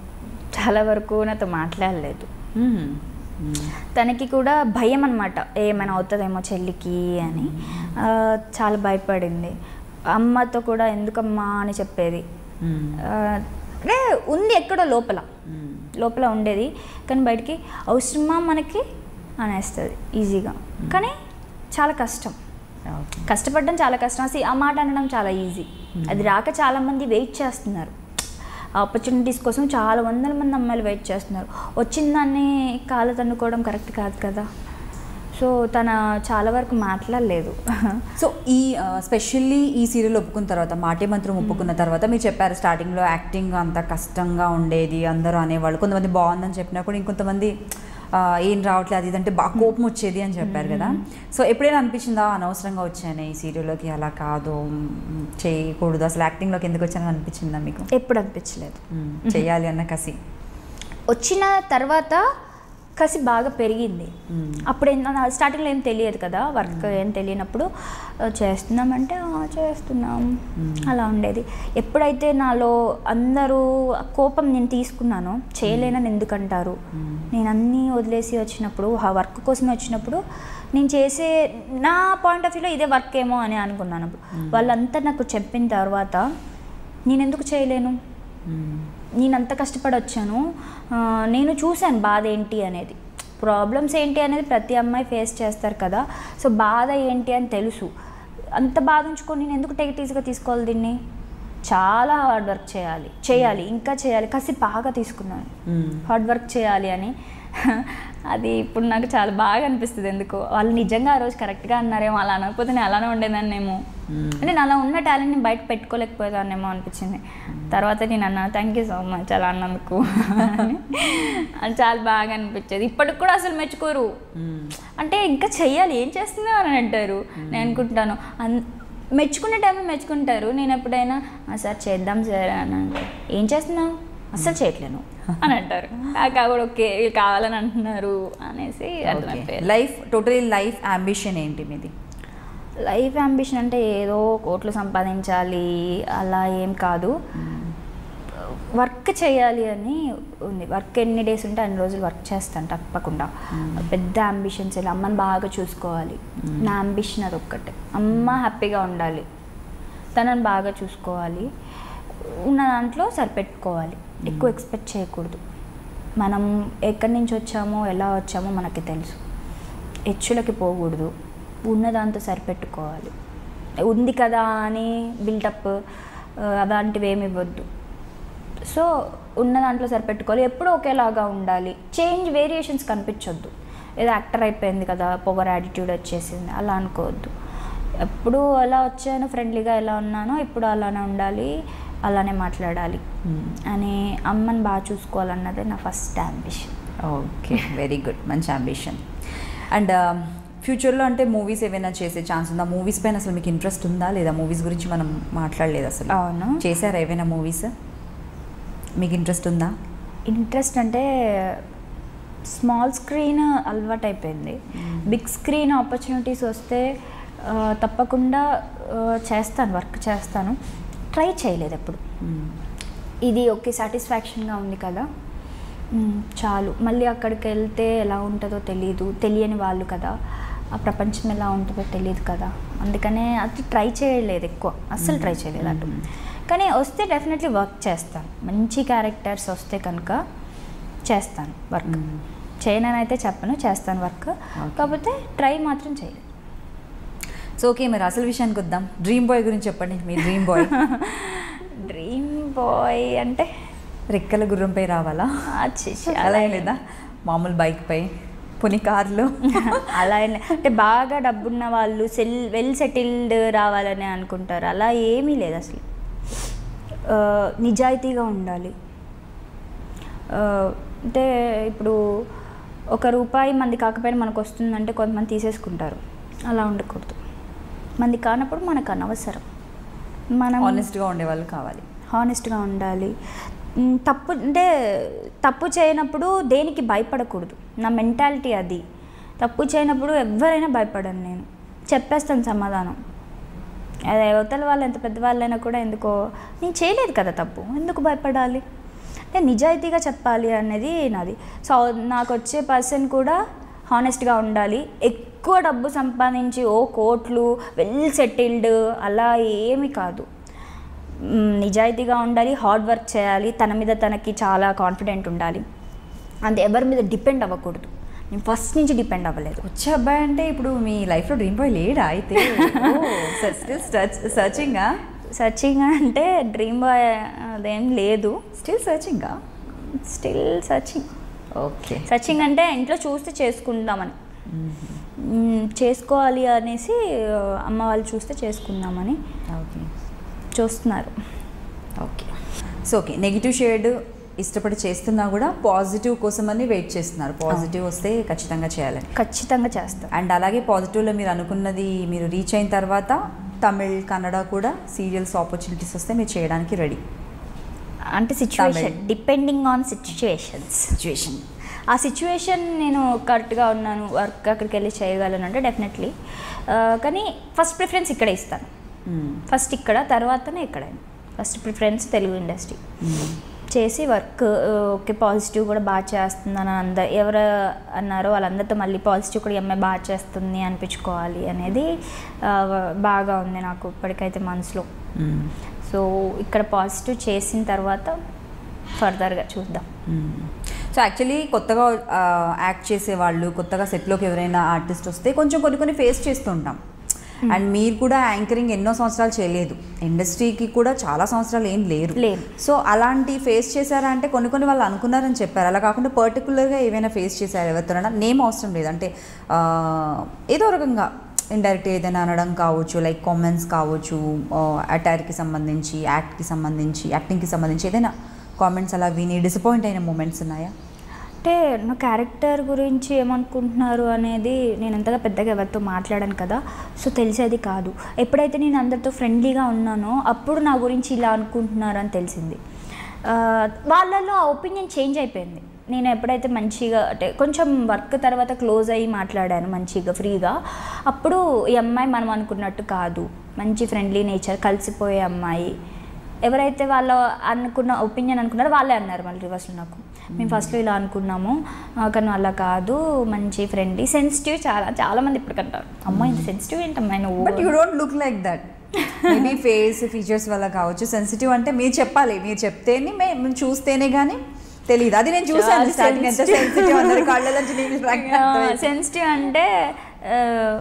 చాలా వరకు నాతో మాట్లాడలేదు మ్మ్. మ్మ్. తనకి కూడా భయం అనమాట ఏమైనా అవుతుందేమో చెల్లికి అని ఆ, చాలా భయపడింది అమ్మతో కూడా ఎందుకమ్మా అని చెప్పేది మ్మ్. ఆ, అంటే ఉంది ఎక్కడో లోపల మ్మ్. లోపల ఉండేది కానీ బయటికి అవసరమా మనకి అనేస్తుంది ఈజీగా కానీ చాలా కష్టం ఓకే కష్టపడడం చాలా కష్టం అసలు ఆ మాట అనడం చాలా ఈజీ అది రాక చాలా మంది వెయిట్ చేస్తున్నారు ఆపర్చునిటీస్ కోసం చాలా వందల మంది అమ్మాయిలు వెయిట్ చేస్తున్నారు వచ్చిన దాన్ని కాళ్ళ తన్నుకోవడం కరెక్ట్ కాదు కదా సో తన చాలా వరకు మాట్లాడలేదు సో ఈ స్పెషల్లీ ఈ సీరియల్ ఒప్పుకున్న తర్వాత మాటే మంత్రం ఒప్పుకున్న తర్వాత మీరు చెప్పారు స్టార్టింగ్లో యాక్టింగ్ అంత కష్టంగా ఉండేది అందరూ అనేవాళ్ళు కొంతమంది బాగుందని చెప్పినా కూడా ఇంకొంతమంది ఆ, ఏం రావట్లేదు అది ఇదంటే బాగా కోపం వచ్చేది అని చెప్పారు కదా సో ఎప్పుడైనా అనిపించిందా అనవసరంగా వచ్చాను ఈ సీరియల్లోకి అలా కాదు మ్, చేయకూడదు అసలు యాక్టింగ్లోకి ఎందుకు వచ్చానని అనిపించిందా మీకు ఎప్పుడు అనిపించలేదు మ్, చెయ్యాలి అన్న కసి వచ్చిన తర్వాత కసి బాగా పెరిగింది మ్మ్. అప్పుడు ఏం స్టార్టింగ్లో ఏం తెలియదు కదా వర్క్ ఏం తెలియనప్పుడు ఆ, చేస్తున్నామంటే "ఆ, చేస్తున్నాం అలా ఉండేది ఎప్పుడైతే నాలో అందరూ ఆ కోపం నేను తీసుకున్నానో చేయలేనని ఎందుకంటారు నేను అన్నీ వదిలేసి వచ్చినప్పుడు ఆ వర్క్ కోసమే వచ్చినప్పుడు నేను చేసే నా పాయింట్ ఆఫ్ వ్యూలో ఇదే వర్క్ ఏమో అని అనుకున్నాను అప్పుడు వాళ్ళంతా నాకు చెప్పిన తర్వాత నేను ఎందుకు చేయలేను మ్, నేను అంత కష్టపడి వచ్చాను ఆ, నేను చూశాను బాధ ఏంటి అనేది ప్రాబ్లమ్స్ ఏంటి అనేది ప్రతి అమ్మాయి ఫేస్ చేస్తారు కదా సో బాధ ఏంటి అని తెలుసు అంత బాధ ఉంచుకొని నేను ఎందుకు టేక్ ఈజీగా తీసుకోవాలి దీన్ని చాలా హార్డ్ వర్క్ చేయాలి చేయాలి ఇంకా చేయాలి కసి బాగా తీసుకున్నాను మ్, హార్డ్ వర్క్ చేయాలి అని అది ఇప్పుడు నాకు చాలా బాగా అనిపిస్తుంది ఎందుకో వాళ్ళు నిజంగా ఆ రోజు కరెక్ట్గా అన్నారేమో అలా అనకపోతే నేను అలానే ఉండేదాన్నేమో మ్మ్. అంటే నేను అలా ఉన్న టాలెంట్ని బయట పెట్టుకోలేకపోయేదాన్నేమో అనిపించింది తర్వాత నేను అన్నాను థ్యాంక్ యూ సో మచ్ అలా అన్నందుకు అని. అది చాలా బాగా అనిపించేది ఇప్పటికి కూడా అసలు మెచ్చుకోరు మ్, అంటే ఇంకా చెయ్యాలి ఏం చేస్తున్నావు అని అంటారు నేను అనుకుంటాను అన్ మెచ్చుకునే టైంలో మెచ్చుకుంటారు నేను ఎప్పుడైనా "ఆ, సార్ చేద్దాం సార్ అని అంటే ఏం చేస్తున్నావు అస్సలు చేయట్లేను అని అంటారు నాకు కూడా ఓకే వీళ్ళు కావాలని అంటున్నారు అనేసి ఓకే అర్థమైపోయారు లైఫ్ టోటలీ లైఫ్ అంబిషన్ ఏంటి మీది లైఫ్ అంబిషన్ అంటే ఏదో కోట్లు సంపాదించాలి అలా ఏం కాదు వర్క్ చేయాలి అని ఉంది వర్క్ ఎన్ని డేస్ ఉంటే అన్ని రోజులు వర్క్ చేస్తాను తప్పకుండా పెద్ద అంబిషన్స్ ఇలా అమ్మని బాగా చూసుకోవాలి నా అంబిషన్ అది ఒక్కటే అమ్మ హ్యాపీగా ఉండాలి తనని బాగా చూసుకోవాలి ఉన్న దాంట్లో సరిపెట్టుకోవాలి ఎక్కువ ఎక్స్పెక్ట్ చేయకూడదు మనం ఎక్కడి నుంచి వచ్చామో ఎలా వచ్చామో మనకి తెలుసు హెచ్చులకి పోకూడదు ఉన్న దాంతో సరిపెట్టుకోవాలి ఉంది కదా అని బిల్డప్ అలాంటివి ఏమి ఇవ్వద్దు సో ఉన్న దాంట్లో సరిపెట్టుకోవాలి ఎప్పుడూ ఒకేలాగా ఉండాలి చేంజ్ వేరియేషన్స్ కనిపించొద్దు ఏదో యాక్టర్ అయిపోయింది కదా పొగర్ యాటిట్యూడ్ వచ్చేసింది అలా అనుకోవద్దు ఎప్పుడు అలా వచ్చాను ఫ్రెండ్లీగా ఎలా ఉన్నానో ఇప్పుడు అలానే ఉండాలి అలానే మాట్లాడాలి అని అమ్మని బాగా చూసుకోవాలన్నదే నా first ambition okay very good మంచి అంబిషన్ అండ్ ఫ్యూచర్లో అంటే మూవీస్ ఏమైనా చేసే ఛాన్స్ ఉందా మూవీస్ పైన అసలు మీకు ఇంట్రెస్ట్ ఉందా లేదా మూవీస్ గురించి మనం మాట్లాడలేదు అసలు అవును. చేశారా ఏవైనా మూవీస్ మీకు ఇంట్రెస్ట్ ఉందా ఇంట్రెస్ట్ అంటే స్మాల్ స్క్రీన్ అలవాటు అయిపోయింది బిగ్ స్క్రీన్ ఆపర్చునిటీస్ వస్తే ఆ, తప్పకుండా ఆ, చేస్తాను వర్క్ చేస్తాను ట్రై చేయలేదు ఎప్పుడు ఇది ఓకే సాటిస్ఫాక్షన్గా ఉంది కదా మ్, చాలు మళ్ళీ అక్కడికి వెళ్తే ఎలా ఉంటుందో తెలియదు తెలియని వాళ్ళు కదా ఆ ప్రపంచం ఎలా ఉంటుందో తెలియదు కదా అందుకనే అది ట్రై చేయలేదు ఎక్కువ అస్సలు ట్రై చేయలేదు అటు కానీ వస్తే డెఫినెట్లీ వర్క్ చేస్తాను మంచి క్యారెక్టర్స్ వస్తే కనుక చేస్తాను వర్క్ చేయనని అయితే చెప్పను చేస్తాను వర్క్ కాకపోతే ట్రై మాత్రం చేయలేదు సో ఓకే మరి అసలు విషయానికి వద్దాం డ్రీమ్ బాయ్ గురించి చెప్పండి మీ డ్రీమ్ బాయ్ డ్రీమ్ బాయ్ అంటే రెక్కల గుర్రంపై రావాలా అచ్చి, ఛీ, అలా ఏం లేదా మామూలు బైక్ పై పుని కార్లో అలా ఏం లే- అంటే బాగా డబ్బున్న వాళ్ళు సెల్ వెల్ సెటిల్డ్ రావాలని అనుకుంటారు అలా ఏమీ లేదు అసలు ఆ, నిజాయితీగా ఉండాలి ఆ, అంటే ఇప్పుడు ఒక రూపాయి మంది కాకపోయినా మనకు వస్తుందంటే కొంతమంది తీసేసుకుంటారు అలా ఉండకూడదు మంది కానప్పుడు మనకు అనవసరం మనం ఆనెస్ట్గా ఉండేవాళ్ళు కావాలి హానెస్ట్గా ఉండాలి మ్, తప్పు అంటే తప్పు చేయనప్పుడు దేనికి భయపడకూడదు నా మెంటాలిటీ అది తప్పు చేయనప్పుడు ఎవరైనా భయపడను నేను చెప్పేస్తాను సమాధానం అదే అవతల వాళ్ళు ఎంత పెద్దవాళ్ళైనా కూడా ఎందుకో నేను చేయలేదు కదా తప్పు ఎందుకు భయపడాలి అంటే నిజాయితీగా చెప్పాలి అనేది నాది సో నాకు వచ్చే పర్సన్ కూడా హానెస్ట్గా ఉండాలి ఎక్కువ డబ్బు సంపాదించి ఓ కోట్లు వెల్ సెటిల్డ్ అలా ఏమీ కాదు మ్, నిజాయితీగా ఉండాలి హార్డ్ వర్క్ చేయాలి తన మీద తనకి చాలా కాన్ఫిడెంట్ ఉండాలి అంతే ఎవరి మీద డిపెండ్ అవ్వకూడదు నేను ఫస్ట్ నుంచి డిపెండ్ అవ్వలేదు వచ్చే అబ్బాయి అంటే ఇప్పుడు మీ లైఫ్లో డ్రీమ్ బాయ్ లేడా అయితే స్టిల్ సర్చింగా సర్చింగ్ అంటే డ్రీమ్ బాయ్ అదేం లేదు స్టిల్ సర్చింగా స్టిల్ సర్చింగ్ ఓకే సర్చింగ్ అంటే ఇంట్లో చూస్తే చేసుకుందామని మ్, చేసుకోవాలి అనేసి ఆ, అమ్మ వాళ్ళు చూస్తే చేసుకుందామని ఓకే చూస్తున్నారు okay so okay negative shade ఇష్టపడి చేస్తున్నా కూడా పాజిటివ్ కోసమని వెయిట్ చేస్తున్నారు పాజిటివ్ వస్తే ఖచ్చితంగా చేయాలని ఖచ్చితంగా చేస్తాం అండ్ అలాగే పాజిటివ్లో మీరు అనుకున్నది మీరు రీచ్ అయిన తర్వాత తమిళ్ కన్నడ కూడా సీరియల్స్ ఆపర్చునిటీస్ వస్తే మీరు చేయడానికి రెడీ అంటే situation Tamil. Depending on situations situation ఆ సిచ్యువేషన్ నేను కరెక్ట్గా ఉన్నాను వర్క్ అక్కడికి వెళ్ళి చేయగలను అంటే డెఫినెట్లీ కానీ ఫస్ట్ ప్రిఫరెన్స్ ఇక్కడే ఇస్తాను ఫస్ట్ ఇక్కడ తర్వాతనే ఎక్కడైనా ఫస్ట్ ప్రిఫరెన్స్ తెలుగు ఇండస్ట్రీ చేసి వర్క్ ఓకే పాజిటివ్ కూడా బాగా చేస్తుందని అందరు ఎవరు అన్నారో వాళ్ళందరితో మళ్ళీ పాజిటివ్ కూడా ఈ అమ్మాయి బాగా చేస్తుంది అనిపించుకోవాలి అనేది ఆ, బాగా ఉంది నాకు ఇప్పటికైతే మనసులో సో ఇక్కడ పాజిటివ్ చేసిన తర్వాత ఫర్దర్గా చూద్దాం సో యాక్చువల్లీ కొత్తగా యాక్ట్ చేసే వాళ్ళు కొత్తగా సెట్లోకి ఎవరైనా ఆర్టిస్ట్ వస్తే కొంచెం కొన్ని కొన్ని ఫేస్ చేస్తూ ఉంటాం అండ్ మీరు కూడా యాంకరింగ్ ఎన్నో సంవత్సరాలు చేయలేదు ఇండస్ట్రీకి కూడా చాలా సంవత్సరాలు ఏం లేరు లేరు. సో అలాంటి ఫేస్ చేశారా అంటే కొన్ని కొన్ని వాళ్ళు అనుకున్నారని చెప్పారు అలా కాకుండా పర్టికులర్గా ఏవైనా ఫేస్ చేశారు ఎవరితోనైనా నేమ్ అవసరం లేదు అంటే ఆ, ఏదో రకంగా ఇండైరెక్ట్ ఏదైనా అనడం కావచ్చు లైక్ కామెంట్స్ కావచ్చు అటైర్కి సంబంధించి యాక్ట్కి సంబంధించి యాక్టింగ్కి సంబంధించి ఏదైనా కామెంట్స్ అలా విని డిసప్పాయింట్ అయిన మూమెంట్స్ ఉన్నాయా అంటే నా క్యారెక్టర్ గురించి ఏమనుకుంటున్నారు అనేది నేను అంతగా పెద్దగా ఎవరితో మాట్లాడాను కదా సో తెలిసేది కాదు ఎప్పుడైతే నేను అందరితో ఫ్రెండ్లీగా ఉన్నానో అప్పుడు నా గురించి ఇలా అనుకుంటున్నారు అని తెలిసింది ఆ, వాళ్ళలో ఆ ఒపీనియన్ చేంజ్ అయిపోయింది నేను ఎప్పుడైతే మంచిగా అంటే కొంచెం వర్క్ తర్వాత క్లోజ్ అయ్యి మాట్లాడాను మంచిగా ఫ్రీగా అప్పుడు ఈ అమ్మాయి మనం అనుకున్నట్టు కాదు మంచి ఫ్రెండ్లీ నేచర్ కలిసిపోయే అమ్మాయి ఎవరైతే వాళ్ళ అనుకున్న ఒపీనియన్ అనుకున్నారో వాళ్ళే అన్నారు మళ్ళీ రివర్స్లో నాకు మేము ఫస్ట్లో ఇలా అనుకున్నాము ఆ, కానీ అలా కాదు మంచి ఫ్రెండ్లీ సెన్సిటివ్ చాలా చాలా మంది ఇప్పుడు కంటారు అమ్మాయి ఇంత సెన్సిటివ్ ఏంటమ్మాయి నువ్వు but you don't look like that maybe face features వల్ల కావచ్చు సెన్సిటివ్ అంటే మీరు చెప్పాలి మీరు చెప్తేనే మే- మేము చూస్తేనే కానీ తెలియదు అది నేను చూసాను చాలా స్టార్టింగ్ ఎంత sensitive. సెన్సిటివ్ అందరి కళ్ళలోంచి నీళ్ళు రాక అర్థమైంది. సెన్సిటివ్ అంటే ఆ,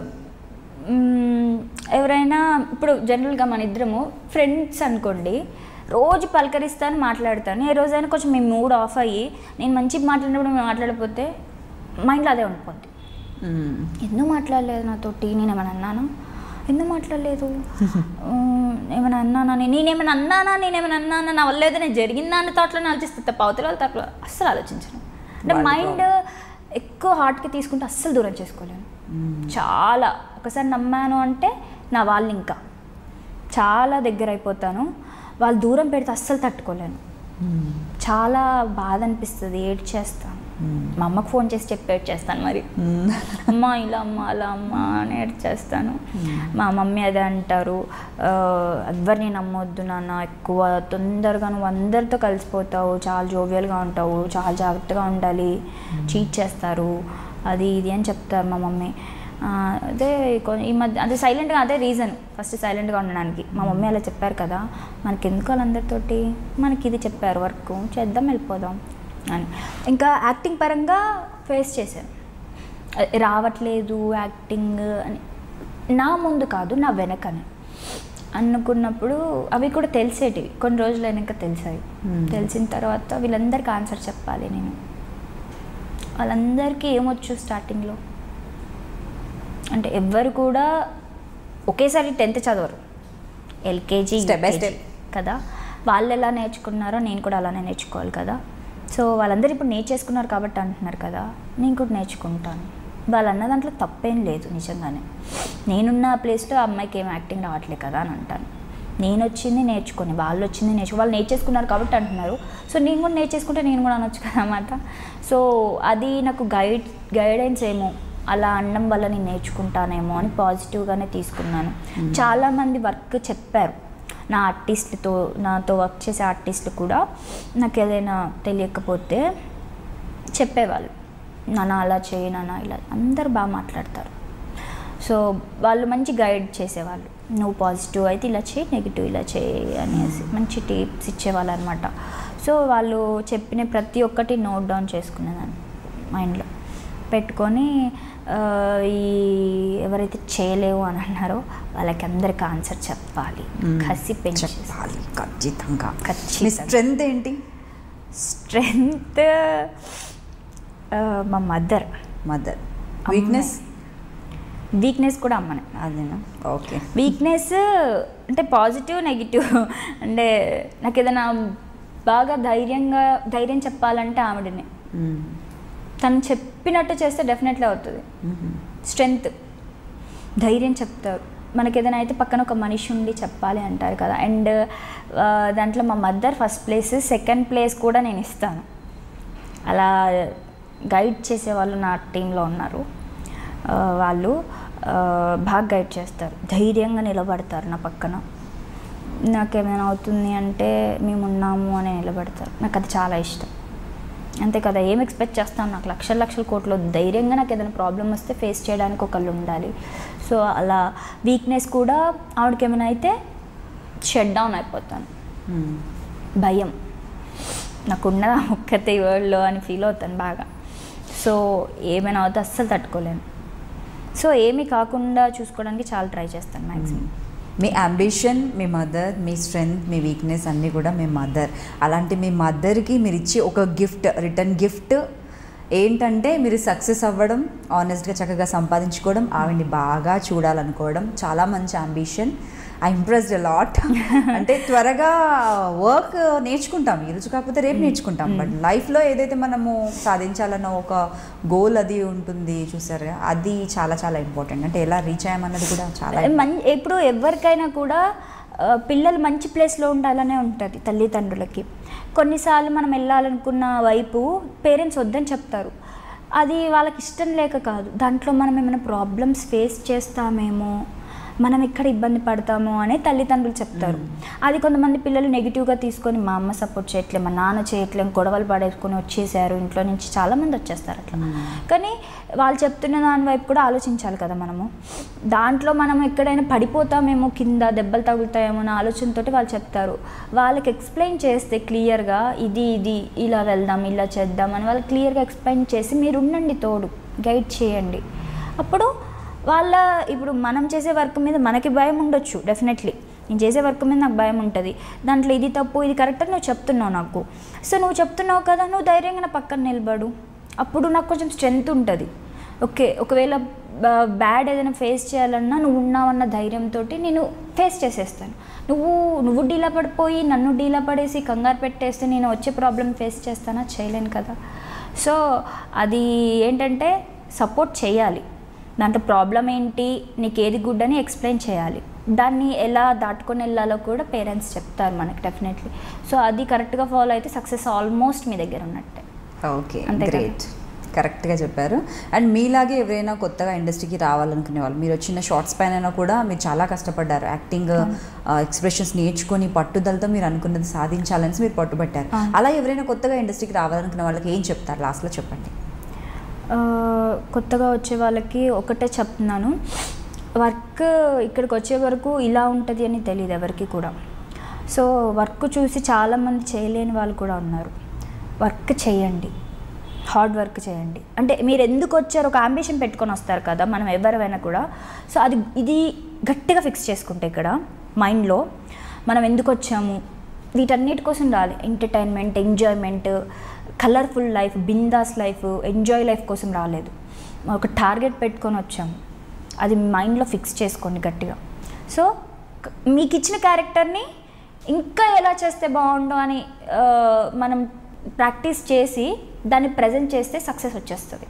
మ్, ఎవరైనా ఇప్పుడు జనరల్గా మన ఇద్దరము ఫ్రెండ్స్ అనుకోండి రోజు పలకరిస్తాను మాట్లాడతాను ఏ రోజైనా కొంచెం మీ మూడ్ ఆఫ్ అయ్యి నేను మంచిగా మాట్లాడినప్పుడు మేము మాట్లాడకపోతే మైండ్లో అదే ఉండిపోద్ది మ్మ్. ఎందుకు మాట్లాడలేదు నాతోటి నేను ఏమైనా అన్నానా ఎందుకు మాట్లాడలేదు ఉమ్, ఏమైనా అన్నానా నేను నేనేమైనా అన్నానా నేనేమైనా అన్నానా నా వల్ల ఏదైనా జరిగిందా అన్న థాట్లోనే ఆలోచిస్తే తప్ప అవతల వాళ్ళ థాట్లో అస్సలు ఆలోచించను అంటే వాళ్ళ మైండ్ ఎక్కువ హార్ట్కి తీసుకుంటే అస్సలు దూరం చేసుకోలేను చాలా ఒకసారి నమ్మాను అంటే నా వాళ్ళు ఇంకా చాలా దగ్గర అయిపోతాను వాళ్ళు దూరం పెడితే అస్సలు తట్టుకోలేను మ్మ్. చాలా బాధ అనిపిస్తుంది ఏడ్చేస్తాను మా అమ్మకు ఫోన్ చేసి చెప్పి ఏడ్చేస్తాను మరి మ్మ్. అమ్మ ఇలా అమ్మ అలా అమ్మ అని ఏడ్చేస్తాను మా మమ్మీ అదే అంటారు "ఆ, ఎవ్వరిని నమ్మొద్దు నాన్న ఎక్కువ తొందరగా నువ్వు అందరితో కలిసిపోతావు చాలా జోవియల్గా ఉంటావు చాలా జాగ్రత్తగా ఉండాలి చీట్ చేస్తారు అది ఇది అని చెప్తారు మా మమ్మీ ఆ, అదే కొ- ఈ మధ్య అదే సైలెంట్గా అదే రీజన్ ఫస్ట్ సైలెంట్గా ఉండడానికి మా మమ్మీ అలా చెప్పారు కదా మనకి ఎందుకు వాళ్ళందరితోటి మనకి ఇది చెప్పారు వర్క్ చేద్దాం వెళ్ళిపోదాం అని ఇంకా యాక్టింగ్ పరంగా ఫేస్ చేశాను అ- రావట్లేదు యాక్టింగ్ అని నా ముందు కాదు నా వెనకని అనుకున్నప్పుడు అవి కూడా తెలిసేటివి కొన్ని రోజులు అయినాక తెలిసాయి Hmm. తెలిసిన తర్వాత వీళ్ళందరికీ ఆన్సర్ చెప్పాలి నేను వాళ్ళందరికీ ఏమొచ్చు స్టార్టింగ్లో అంటే ఎవ్వరు కూడా ఒకేసారి టెన్త్ చదవరు ఎల్కేజీ Step by step. కదా వాళ్ళు ఎలా నేర్చుకున్నారో నేను కూడా అలానే నేర్చుకోవాలి కదా సో వాళ్ళందరూ ఇప్పుడు నేర్చేసుకున్నారు కాబట్టి అంటున్నారు కదా నేను కూడా నేర్చుకుంటాను వాళ్ళు అన్న దాంట్లో తప్పేం లేదు నిజంగానే నేనున్న ప్లేస్లో ఆ అమ్మాయికి ఏం యాక్టింగ్ రావట్లేదు కదా అని అంటాను నేను వచ్చింది నేర్చుకొని వాళ్ళు వచ్చింది నేర్చుకో వాళ్ళు నేర్చేసుకున్నారు కాబట్టి అంటున్నారు సో నేను కూడా నేర్చేసుకుంటే నేను కూడా అనొచ్చు కదా అన్నమాట సో అది నాకు గైడ్ గైడెన్స్ ఏమో అలా అనడం వల్ల నేను నేర్చుకుంటానేమో అని పాజిటివ్గానే తీసుకున్నాను చాలామంది వర్క్ చెప్పారు నా ఆర్టిస్ట్లతో నాతో వర్క్ చేసే ఆర్టిస్టులు కూడా నాకు ఏదైనా తెలియకపోతే చెప్పేవాళ్ళు నాన్న అలా చేయి నాన్న ఇలా అందరు బాగా మాట్లాడతారు సో వాళ్ళు మంచి గైడ్ చేసేవాళ్ళు నువ్వు పాజిటివ్ అయితే ఇలా చేయి నెగిటివ్ ఇలా చేయి అనేసి మంచి టిప్స్ ఇచ్చేవాళ్ళు అనమాట సో వాళ్ళు చెప్పిన ప్రతి ఒక్కటి నోట్ డౌన్ చేసుకునేదాన్ని మైండ్లో పెట్టుకొని ఆ, ఈ ఎవరైతే చేయలేవు అని అన్నారో వాళ్ళకి అందరికి ఆన్సర్ చెప్పాలి కసి పెంచి చెప్పాలి ఖచ్చితంగా ఖచ్చితంగా. మీ స్ట్రెంగ్త్ ఏంటి స్ట్రెంగ్త్ మా మదర్ మదర్ వీక్నెస్ వీక్నెస్ కూడా అమ్మనే అదేనా ఓకే వీక్నెస్ అంటే పాజిటివ్ నెగిటివ్ అంటే నాకు ఏదైనా బాగా ధైర్యంగా ధైర్యం చెప్పాలంటే ఆవిడనే తను చెప్పినట్టు చేస్తే డెఫినెట్లీ అవుతుంది స్ట్రెంగ్త్ ధైర్యం చెప్తారు మనకి ఏదైనా అయితే పక్కన ఒక మనిషి ఉండి చెప్పాలి అంటారు కదా అండ్ దాంట్లో మా mother first place second place కూడా నేను ఇస్తాను అలా గైడ్ చేసే వాళ్ళు నా టీంలో ఉన్నారు ఆ, వాళ్ళు ఆ, బాగా గైడ్ చేస్తారు ధైర్యంగా నిలబడతారు నా పక్కన నాకేమైనా అవుతుంది అంటే మేము ఉన్నాము అని నిలబడతారు నాకు అది చాలా ఇష్టం అంతే కదా ఏం ఎక్స్పెక్ట్ చేస్తాను నాకు లక్షల లక్షల కోట్లు ధైర్యంగా నాకు ఏదైనా ప్రాబ్లం వస్తే ఫేస్ చేయడానికి ఒకళ్ళు ఉండాలి సో అలా వీక్నెస్ కూడా ఆవిడకి ఏమైనా అయితే షట్ డౌన్ అయిపోతాను భయం నాకున్నది ఆ ఒక్కతే ఈ వరల్డ్లో అని ఫీల్ అవుతాను బాగా సో ఏమైనా అవుతే అస్సలు తట్టుకోలేను సో ఏమీ కాకుండా చూసుకోవడానికి చాలా ట్రై చేస్తాను మ్యాక్సిమం మీ అంబిషన్ మీ మదర్ మీ స్ట్రెంగ్త్ మీ వీక్నెస్ అన్నీ కూడా మీ మదర్ అలాంటి మీ మదర్కి మీరు ఇచ్చే ఒక గిఫ్ట్ రిటర్న్ గిఫ్ట్ ఏంటంటే మీరు సక్సెస్ అవ్వడం ఆనెస్ట్గా చక్కగా సంపాదించుకోవడం ఆవిడ్ని బాగా చూడాలనుకోవడం చాలా మంచి అంబిషన్ ఐ ఇంప్రెస్డ్ లాట్ అంటే త్వరగా వర్క్ నేర్చుకుంటాం ఈరోజు కాకపోతే రేపు నేర్చుకుంటాం బట్ లైఫ్లో ఏదైతే మనము సాధించాలన్న ఒక గోల్ అది ఉంటుంది చూసారుగా అది చాలా చాలా ఇంపార్టెంట్ అంటే ఎలా రీచ్ అయ్యామన్నది కూడా చాలా మం ఇప్పుడు ఎవరికైనా కూడా ఆ, పిల్లలు మంచి ప్లేస్లో ఉండాలనే ఉంటుంది తల్లిదండ్రులకి కొన్నిసార్లు మనం వెళ్ళాలనుకున్న వైపు పేరెంట్స్ వద్దని చెప్తారు అది వాళ్ళకి ఇష్టం లేక కాదు దాంట్లో మనం ఏమైనా ప్రాబ్లమ్స్ ఫేస్ చేస్తామేమో మనం ఇక్కడ ఇబ్బంది పడతాము అని తల్లిదండ్రులు చెప్తారు అది కొంతమంది పిల్లలు నెగిటివ్గా తీసుకొని మా అమ్మ సపోర్ట్ చేయట్లేదు మా నాన్న చేయట్లేదు గొడవలు పడేసుకొని వచ్చేసారు ఇంట్లో నుంచి చాలామంది వచ్చేస్తారు అట్లా కానీ వాళ్ళు చెప్తున్న దాని వైపు కూడా ఆలోచించాలి కదా మనము దాంట్లో మనం ఎక్కడైనా పడిపోతామేమో కింద దెబ్బలు తగులుతాయేమో అన్న ఆలోచనతోటి వాళ్ళు చెప్తారు వాళ్ళకి ఎక్స్ప్లెయిన్ చేస్తే క్లియర్గా ఇది ఇది ఇలా వెళ్దాం ఇలా చేద్దాం అని వాళ్ళు క్లియర్గా ఎక్స్ప్లెయిన్ చేసి మీరు ఉండండి తోడు గైడ్ చేయండి అప్పుడు వాళ్ళ ఇప్పుడు మనం చేసే వర్క్ మీద మనకి భయం ఉండొచ్చు డెఫినెట్లీ నేను చేసే వర్క్ మీద నాకు భయం ఉంటుంది దాంట్లో ఇది తప్పు ఇది కరెక్ట్ అని నువ్వు చెప్తున్నావు నాకు సో నువ్వు చెప్తున్నావు కదా నువ్వు ధైర్యంగా నా పక్కన నిలబడు అప్పుడు నాకు కొంచెం స్ట్రెంగ్త్ ఉంటుంది ఓకే ఒకవేళ బ్యాడ్ ఏదైనా ఫేస్ చేయాలన్నా నువ్వు ఉన్నావన్న ధైర్యంతో నేను ఫేస్ చేసేస్తాను నువ్వు నువ్వు డీలా పడిపోయి నన్ను డీలా పడేసి కంగారు పెట్టేస్తే నేను వచ్చే ప్రాబ్లం ఫేస్ చేస్తానా చేయలేను కదా సో అది ఏంటంటే సపోర్ట్ చేయాలి దాంట్లో ప్రాబ్లం ఏంటి నీకు ఏది గుడ్ అని ఎక్స్ప్లెయిన్ చేయాలి దాన్ని ఎలా దాటుకొని వెళ్ళాలో కూడా పేరెంట్స్ చెప్తారు మనకి డెఫినెట్లీ సో అది కరెక్ట్గా ఫాలో అయితే సక్సెస్ ఆల్మోస్ట్ మీ దగ్గర ఉన్నట్టే ఓకే అంతే కదా. గ్రేట్ కరెక్ట్గా చెప్పారు అండ్ మీలాగే ఎవరైనా కొత్తగా ఇండస్ట్రీకి రావాలనుకునే వాళ్ళు మీరు వచ్చిన షార్ట్స్ పైన కూడా మీరు చాలా కష్టపడ్డారు యాక్టింగ్ ఎక్స్ప్రెషన్స్ నేర్చుకొని పట్టుదలతో మీరు అనుకున్నది సాధించాలని మీరు పట్టుబట్టారు అవును. అలా ఎవరైనా కొత్తగా ఇండస్ట్రీకి రావాలనుకునే వాళ్ళకి ఏం చెప్తారు లాస్ట్లో చెప్పండి ఆ, కొత్తగా వచ్చే వాళ్ళకి ఒకటే చెప్తున్నాను వర్క్ ఇక్కడికి వచ్చే వరకు ఇలా ఉంటుంది అని తెలియదు ఎవరికి కూడా సో వర్క్ చూసి చాలామంది చేయలేని వాళ్ళు కూడా ఉన్నారు వర్క్ చేయండి హార్డ్ వర్క్ చేయండి అంటే మీరు ఎందుకు వచ్చారు ఒక అంబిషన్ పెట్టుకొని వస్తారు కదా మనం ఎవరైనా కూడా సో అది ఇది గట్టిగా ఫిక్స్ చేసుకుంటే ఇక్కడ మైండ్లో మనం ఎందుకు వచ్చాము వీటన్నిటి కోసం రాలి ఎంటర్టైన్మెంట్ ఎంజాయ్మెంట్ కలర్ఫుల్ లైఫ్ బిందాస్ లైఫ్ ఎంజాయ్ లైఫ్ కోసం రాలేదు ఒక టార్గెట్ పెట్టుకొని వచ్చాము అది మైండ్లో ఫిక్స్ చేసుకోండి గట్టిగా సో క- మీకు ఇచ్చిన క్యారెక్టర్ని ఇంకా ఎలా చేస్తే బాగుండు అని ఆ, మనం ప్రాక్టీస్ చేసి దాన్ని ప్రజెంట్ చేస్తే సక్సెస్ వచ్చేస్తుంది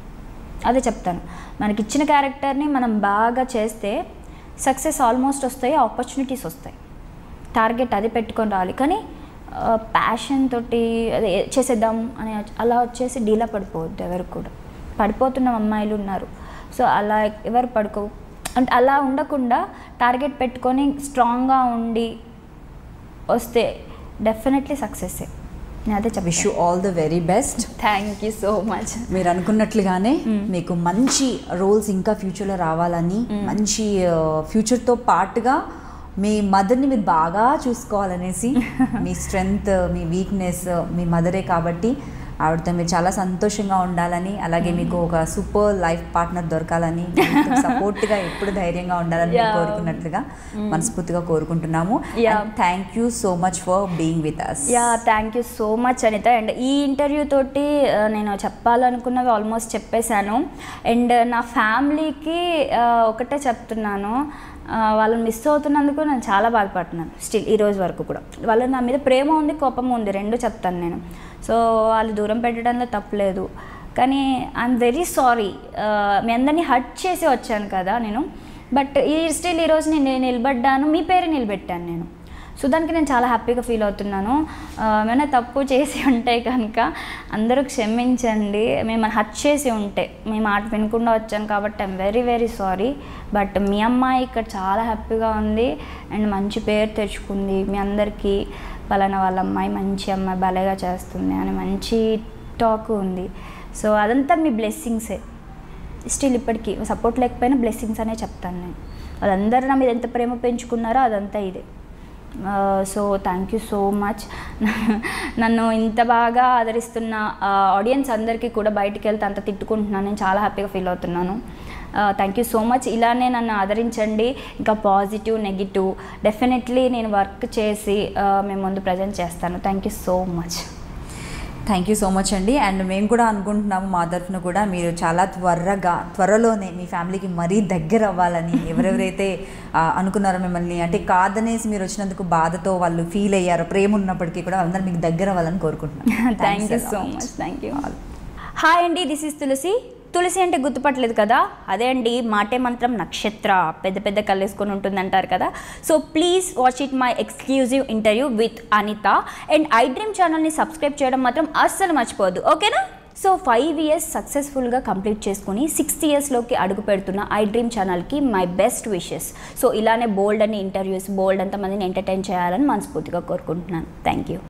అదే చెప్తాను మనకి ఇచ్చిన క్యారెక్టర్ని మనం బాగా చేస్తే సక్సెస్ ఆల్మోస్ట్ వస్తాయి ఆపర్చునిటీస్ వస్తాయి టార్గెట్ అది పెట్టుకొని రావాలి కానీ ప్యాషన్ తోటి అదే చేసేద్దాం అని అలా వచ్చేసి డీలా పడిపోవద్దు ఎవరు కూడా పడిపోతున్న అమ్మాయిలు ఉన్నారు సో అలా ఎవరు పడుకో అంటే అలా ఉండకుండా టార్గెట్ పెట్టుకొని స్ట్రాంగ్గా ఉండి వస్తే డెఫినెట్లీ సక్సెస్ నేను అదే విష్ చెప్పిష్ you all the very best thank you so much మీరు అనుకున్నట్లుగానే మీకు మంచి రోల్స్ ఇంకా ఫ్యూచర్లో రావాలని మంచి ఫ్యూచర్తో పాటుగా మీ మదర్ని మీరు బాగా చూసుకోవాలనేసి మీ స్ట్రెంగ్త్ మీ వీక్నెస్ మీ మదరే కాబట్టి ఆవిడతో మీరు చాలా సంతోషంగా ఉండాలని అలాగే మీకు ఒక సూపర్ లైఫ్ పార్ట్నర్ దొరకాలని సపోర్ట్గా ఎప్పుడు ధైర్యంగా ఉండాలని మీరు Yeah. కోరుకున్నట్లుగా మనస్ఫూర్తిగా కోరుకుంటున్నాము Yeah. Thank you so much for being with us yeah thank you so much Anitha and ఈ ఇంటర్వ్యూ తోటి ఆ, నేను చెప్పాలనుకున్నవి ఆల్మోస్ట్ చెప్పేశాను అండ్ నా ఫ్యామిలీకి ఆ, ఒకటే చెప్తున్నాను ఆ, వాళ్ళని మిస్ అవుతున్నందుకు నేను చాలా బాధపడుతున్నాను స్టిల్ ఈ రోజు వరకు కూడా వాళ్ళ నా మీద ప్రేమ ఉంది కోపం ఉంది రెండు చెప్తాను నేను సో వాళ్ళు దూరం పెట్టడంలో తప్పలేదు కానీ ఐఎమ్ వెరీ సారీ మీ అందరినీ హర్ట్ చేసి వచ్చాను కదా నేను బట్ ఈ స్టిల్ ఈరోజు నేను నిలబడ్డాను మీ పేరు నిలబెట్టాను నేను సో దానికి నేను చాలా హ్యాపీగా ఫీల్ అవుతున్నాను ఆ, ఏమైనా తప్పు చేసి ఉంటే కనుక అందరూ క్షమించండి మేము హట్ చేసి ఉంటే మీ మాట వినకుండా వచ్చాను కాబట్టి I'm very very sorry but మీ అమ్మాయి ఇక్కడ చాలా హ్యాపీగా ఉంది అండ్ మంచి పేరు తెచ్చుకుంది మీ అందరికీ పలానా వాళ్ళ అమ్మాయి మంచి అమ్మాయి భలేగా చేస్తుంది అని మంచి టాక్ ఉంది సో అదంతా మీ బ్లెస్సింగ్సే స్టిల్ ఇప్పటికీ సపోర్ట్ లేకపోయినా బ్లెస్సింగ్స్ అనే చెప్తాను నేను వాళ్ళందరూ నా మీద ఎంత ప్రేమ పెంచుకున్నారో అదంతా ఇదే so thank you so much నన్ను ఇంత బాగా ఆదరిస్తున్న ఆడియన్స్ అందరికీ కూడా బయటికి వెళ్తే అంత తిట్టుకుంటున్నాను నేను చాలా హ్యాపీగా ఫీల్ అవుతున్నాను థ్యాంక్ యూ సో మచ్ ఇలానే నన్ను ఆదరించండి ఇంకా పాజిటివ్ నెగిటివ్ డెఫినెట్లీ నేను వర్క్ చేసి ఆ, మేము ముందు ప్రజెంట్ చేస్తాను thank you so much thank you so much అండి అండ్ మేము కూడా అనుకుంటున్నాము మా తరఫున కూడా మీరు చాలా త్వరగా త్వరలోనే మీ ఫ్యామిలీకి మరీ దగ్గర అవ్వాలని ఎవరెవరైతే ఆ, అనుకున్నారో మిమ్మల్ని అంటే కాదనేసి మీరు వచ్చినందుకు బాధతో వాళ్ళు ఫీల్ అయ్యారో ప్రేమ ఉన్నప్పటికీ కూడా అందరూ మీకు దగ్గర అవ్వాలని కోరుకుంటున్నాను thank you so much thank you hi అండి దిస్ ఇస్ తులసి తులసి అంటే గుర్తుపట్టలేదు కదా అదే అండి మాటే మంత్రం నక్షత్ర పెద్ద పెద్ద కళ్ళేసుకొని ఉంటుంది అంటారు కదా so please watch it my exclusive interview with Anitha and I dream ఛానల్ని సబ్స్క్రైబ్ చేయడం మాత్రం అస్సలు మర్చిపోవద్దు ఓకేనా సో ఫైవ్ ఇయర్స్ సక్సెస్ఫుల్గా కంప్లీట్ చేసుకుని సిక్స్త్ ఇయర్స్లోకి అడుగు పెడుతున్న ఐ డ్రీమ్ ఛానల్కి మై బెస్ట్ విషెస్ సో ఇలానే బోల్డ్ అని ఇంటర్వ్యూస్ బోల్డ్ అంతమందిని ఎంటర్టైన్ చేయాలని మనస్ఫూర్తిగా కోరుకుంటున్నాను థ్యాంక్ యూ